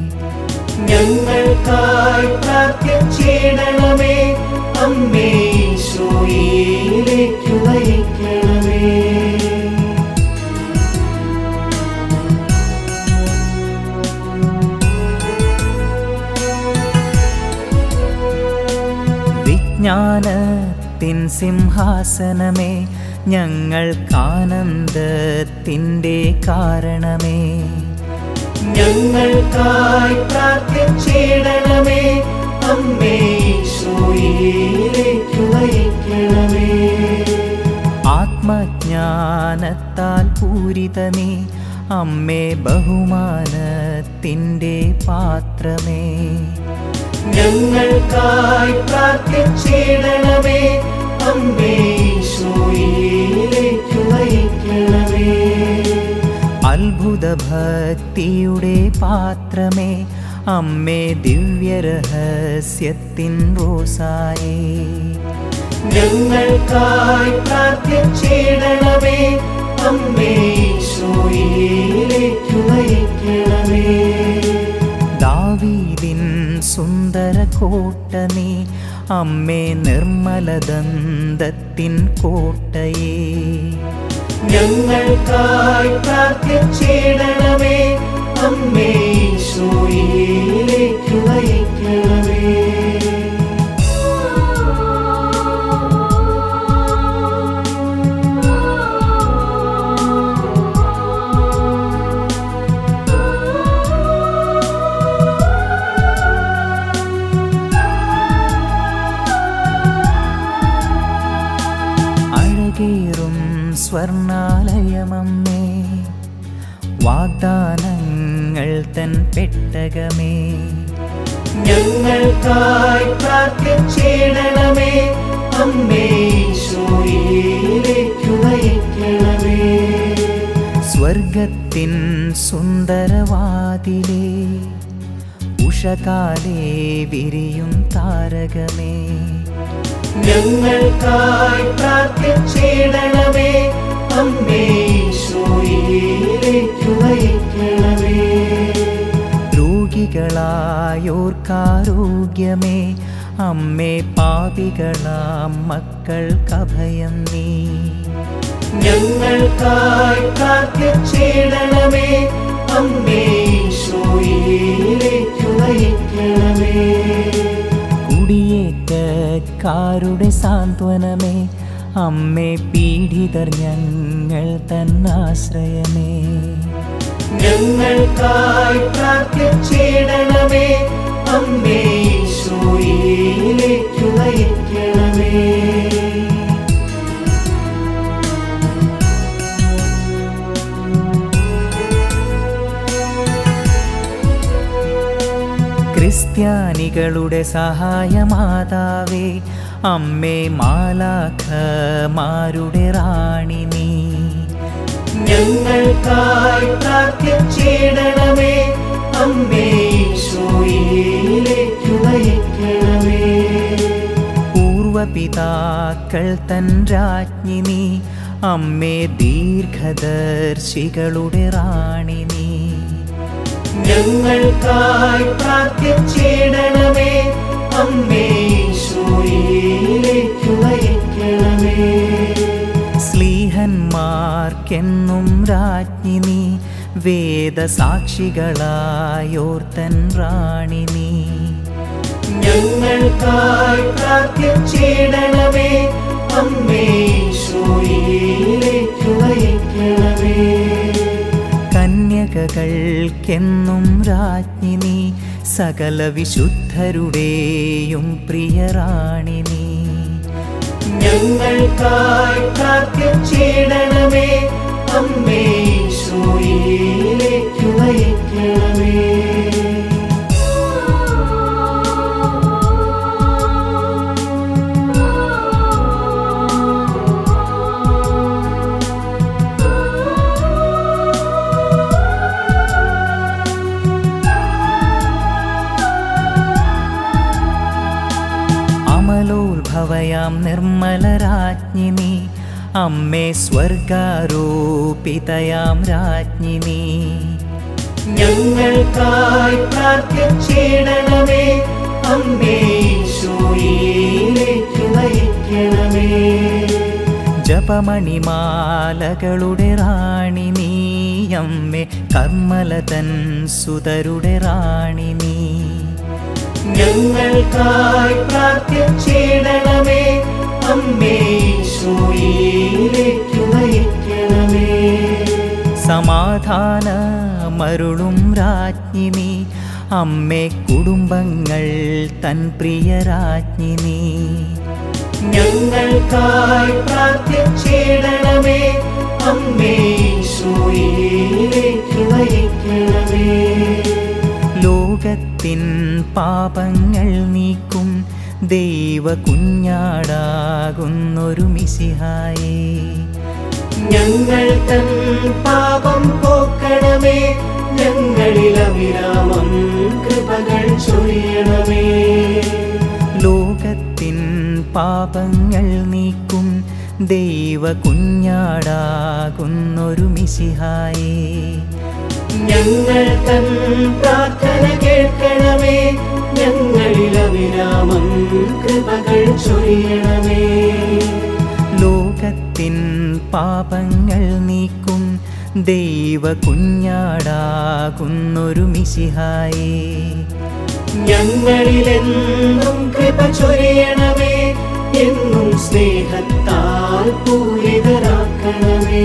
ഞങ്ങൾക്കായി പ്രാർത്ഥിച്ചിടണമേ അമ്മേ ഈശോയിലേക്ക് നയിക്കണമേ വിജ്ഞാനത്തിൻ സിംഹാസനമേ ഞങ്ങൾക്കാനന്ദത്തിൻ്റെ കാരണമേ ഞങ്ങൾക്കായി പ്രാർത്ഥിച്ചിടണമേ അമ്മേ ഈശോയിലേക്ക് നയിക്കണമേ ആത്മജ്ഞാനത്താൽ പൂരിതമേ അമ്മേ ബഹുമാനത്തിൻ്റെ പാത്രമേ ഞങ്ങൾക്കായി പ്രാർത്ഥിച്ചിടണമേ അമ്മേ ഈശോയിലേക്ക് നയിക്കണമേ അത്ഭുത ഭക്തിയുടെ പാത്രമേ അമ്മേ ദിവ്യരഹസ്യത്തിൻ റോസായേ ഞങ്ങൾക്കായി പ്രാർത്ഥിച്ചിടണമേ അമ്മേ ഈശോയിലേക്ക് നയിക്കണമേ ദാവീദിൻ സുന്ദര കോട്ട നീ അമ്മേ നിർമ്മലദന്തത്തിൻ കോട്ടയേ ഞങ്ങൾക്കായി പ്രാർത്ഥിച്ചിടണമേ അമ്മേ ഈശോയിലേക്ക് നയിക്കണമേ അഴകേറും സ്വർണാലയമമ്മേ വാഗ്ദാനങ്ങൾ തൻ പെട്ടകമേ ഞങ്ങൾക്കായി പ്രാർത്ഥിച്ചിടണമേ അമ്മേ ഈശോയിലേക്ക് നയിക്കണമേ സ്വർഗത്തിൻ സുന്ദരവാതിലേ ഉഷകാലേ വിരിയും താരകമേ ഞങ്ങൾക്കായി പ്രാർത്ഥിച്ചിടണമേ അമ്മേ ഈശോയിലേക്ക് നയിക്കണമേ രോഗികളായോർക്കാരോഗ്യമേ അമ്മേ പാപികളാം മക്കൾക്കഭയം നീ ഞങ്ങൾക്കായി പ്രാർത്ഥിച്ചിടണമേ അമ്മേ ഈശോയിലേക്ക് നയിക്കണമേ കുടിയേറ്റക്കാരുടെ സാന്ത്വനമേ അമ്മേ പീഡിതർ ഞങ്ങൾ തന്നാശ്രയമേ ഞങ്ങൾക്കായി പ്രാർത്ഥിച്ചിടണമേ അമ്മേ ഈശോയിലേക്ക് നയിക്കണമേ ക്രിസ്ത്യാനികളുടെ സഹായമാതാവേ അമ്മേ മാലാഖമാരുടെ റാണി നീ ഞങ്ങൾക്കായി പ്രാർത്ഥിച്ചിടണമേ അമ്മേ ഈശോയിലേക്ക് നയിക്കണമേ പൂർവപിതാക്കൾ തൻ രാജ്ഞി നീ അമ്മേ ദീർഘദർശികളുടെ റാണി നീ ഞങ്ങൾക്കായി പ്രാർത്ഥിച്ചിടണമേ അമ്മേ ഈശോയിലേക്ക് നയിക്കണമേ സ്ലീഹന്മാർക്കെന്നും രാജ്ഞി നീ വേദസാക്ഷികളായോർത്തൻ റാണി നീ ഞങ്ങൾക്കായി പ്രാർത്ഥിച്ചിടണമേ അമ്മേ ഈശോയിലേക്ക് നയിക്കണമേ കന്യകകൾക്കെന്നും രാജ്ഞി നീ സകല വിശുദ്ധരുടെയും പ്രിയറാണി നീ ഞങ്ങൾക്കായി പ്രാർത്ഥിച്ചിടണമേ അമ്മേ ഈശോയിലേക്ക് നയിക്കണമേ അമലോത്ഭവയാം നിർമ്മലരാജ്ഞി നീ അമ്മേ സ്വർഗാരോപിതയാം രാജ്ഞി നീ ഞങ്ങൾക്കായി പ്രാർത്ഥിച്ചിടണമേ അമ്മേ ഈശോയിലേക്ക് നയിക്കണമേ ജപമണിമാലകളുടെ റാണി നീ അമ്മേ കർമ്മലതൻ സുതരുടെ റാണി നീ ഞങ്ങൾക്കായി പ്രാർത്ഥിച്ചിടണമേ അമ്മേ ഈശോയിലേക്ക് നയിക്കണമേ സമാധാന മരുളും രാജ്ഞി നീ അമ്മേ കുടുംബങ്ങൾ തൻ പ്രിയ രാജ്ഞി നീ ഞങ്ങൾക്കായി പ്രാർത്ഥിച്ചിടണമേ അമ്മേ ഈശോയിലേക്ക് നയിക്കണമേ ലോകത്തിൻ പാപങ്ങൾ നീക്കും ദൈവ കുഞ്ഞാടാകുന്നൊരു മിസിഹായേ ഞങ്ങൾ തൻ പാപം പോക്കണമേ ഞങ്ങളിൽ അവിരാമം കൃപകൾ ചൊരിയണമേ ലോകത്തിൻ പാപങ്ങൾ നീക്കും ദൈവ കുഞ്ഞാടാകുന്നൊരു മിസിഹായേ ഞങ്ങൾ തൻ പ്രാർത്ഥന കേൾക്കണമേ ഞങ്ങളിൽ അവിരാമം കൃപകൾ ചൊരിയണമേ ലോകത്തിൻ പാപങ്ങൾ നീക്കും ദൈവ കുഞ്ഞാടാകുന്നൊരു മിശിഹായേ ഞങ്ങളിലെന്നും കൃപ ചൊരിയണമേ എന്നും സ്നേഹത്താൽ പൂരിതരാക്കണമേ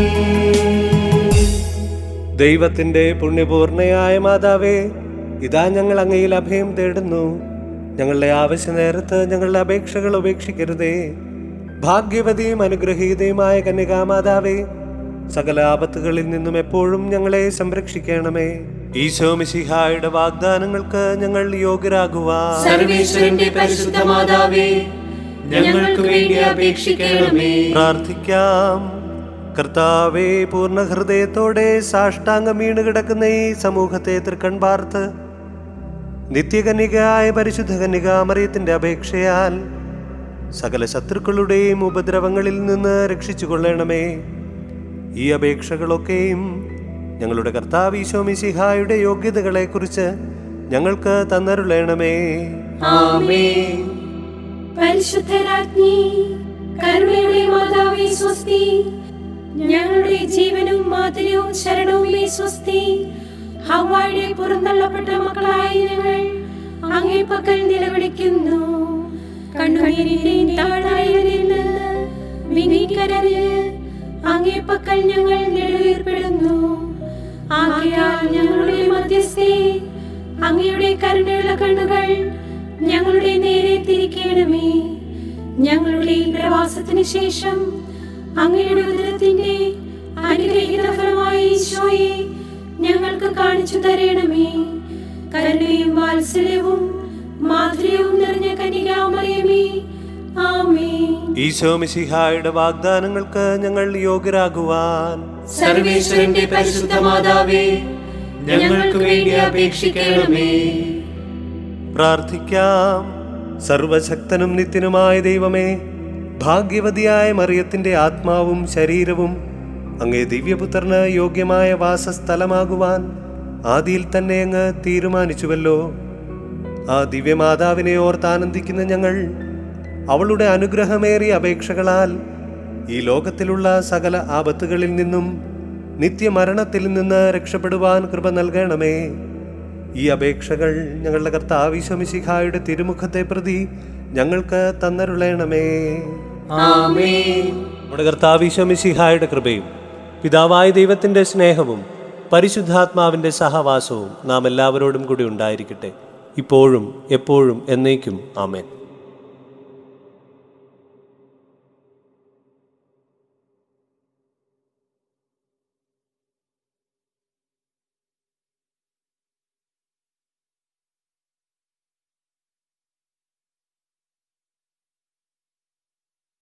ദൈവത്തിന്റെ പുണ്യപൂർണയായ മാതാവേ ഇതാ ഞങ്ങൾ അങ്ങയിൽ അഭയം തേടുന്നു ഞങ്ങളുടെ ആവശ്യ നേരത്ത് ഞങ്ങളുടെ അപേക്ഷകൾ ഉപേക്ഷിക്കരുതേ ഭാഗ്യവതിയും അനുഗ്രഹീതയുമായ കന്യകാമാതാവേ സകല ആപത്തുകളിൽ നിന്നും എപ്പോഴും ഞങ്ങളെ സംരക്ഷിക്കണമേ ഈശോ മിശിഹായുടെ വാഗ്ദാനങ്ങൾക്ക് ഞങ്ങൾ യോഗ്യരാകുവാൻ സർവേശ്വരന്റെ പരിശുദ്ധ മാതാവേ ഞങ്ങൾക്ക് വേണ്ടി അപേക്ഷിക്കണമേ പ്രാർത്ഥിക്കാം കർത്താവെ പൂർണ്ണ ഹൃദയത്തോടെ സാഷ്ടാംഗം വീണ് കിടക്കുന്ന ഈ സമൂഹത്തെ തൃക്കൺ പാർത്ത് നിത്യകന്യകയായ പരിശുദ്ധ കന്യകാമറിയത്തിന്റെ അപേക്ഷയാൽ സകല ശത്രുക്കളുടെയും ഉപദ്രവങ്ങളിൽ നിന്ന് രക്ഷിച്ചു കൊള്ളണമേ ഈ അപേക്ഷകളൊക്കെയും ഞങ്ങളുടെ കർത്താവ് ഈശോ മിശിഹായുടെ യോഗ്യതകളെക്കുറിച്ച് ഞങ്ങൾക്ക് തന്നരുളണമേ ആമേൻ പരിശുദ്ധരാജ്ഞി കരുണയുടെ മാതാവേ സ്വസ്തി ഞങ്ങളുടെ ജീവനും മാതിരിയും ശരണവുമേ സ്വസ്തി ഹവായുടെ പുറന്തള്ളപ്പെട്ട മക്കളായ ഞങ്ങൾ അങ്ങേ പക്കൽ നിലവിളിക്കുന്നു കണ്ണുനീരിന്റെയും താഴ്വരയിൽ നിന്ന് വിനീക്കരഞ്ഞ് അങ്ങേ പക്കൽ ഞങ്ങൾ നെടുവീർപ്പെടുന്നു ആകയാൽ ഞങ്ങളുടെ മധ്യസ്ഥേ അങ്ങയുടെ കരുണയുള്ള കണ്ണുകൾ ഞങ്ങളുടെ നേരെ തിരിക്കണമേ ഞങ്ങളുടെ ഈ പ്രവാസത്തിന് ശേഷം അങ്ങയുടെ ഉദരത്തിന്റെ അനുഗ്രഹീത ഫലമായ ഈശോയെ ഞങ്ങൾക്ക് കാണിച്ചു തരണമേ കരുണയും വാത്സല്യവും മാധുര്യവും നിറഞ്ഞ കനികാമറിയമേ ആമേ ഈശോ മിശിഹായുടെ വാഗ്ദാനങ്ങൾക്ക് ഞങ്ങൾ യോഗ്യരാകുവാൻ സർവേശ്വരന്റെ പരിശുദ്ധ മാതാവേ ഞങ്ങൾക്ക് വേണ്ടി അപേക്ഷിക്കണമേ പ്രാർത്ഥിക്കാം സർവശക്തനും നിത്യനുമായ ദൈവമേ ഭാഗ്യവതിയായ മറിയത്തിന്റെ ആത്മാവും ശരീരവും അങ്ങേ ദിവ്യപുത്രന് യോഗ്യമായ വാസസ്ഥലമാകുവാൻ ആദിയിൽ തന്നെ അങ്ങ് തീരുമാനിച്ചുവല്ലോ ആ ദിവ്യമാതാവിനെ ഓർത്താനന്ദിക്കുന്ന ഞങ്ങൾ അവളുടെ അനുഗ്രഹമേറിയ അപേക്ഷകളാൽ ഈ ലോകത്തിലുള്ള സകല ആപത്തുകളിൽ നിന്നും നിത്യമരണത്തിൽ നിന്ന് രക്ഷപ്പെടുവാൻ കൃപ നൽകണമേ ഈ അപേക്ഷകൾ ഞങ്ങളുടെ കർത്താവിശ്വമിശിഖായുടെ തിരുമുഖത്തെ പ്രതി ഞങ്ങൾക്ക് തന്നരുളണമേ ആമേൻ നമ്മുടെ കർത്താവിശ്വമിശിഹായുടെ കൃപയും പിതാവായ ദൈവത്തിന്റെ സ്നേഹവും പരിശുദ്ധാത്മാവിന്റെ സഹവാസവും നാം എല്ലാവരോടും കൂടി ഉണ്ടായിരിക്കട്ടെ ഇപ്പോഴും എപ്പോഴും എന്നേക്കും ആമേൻ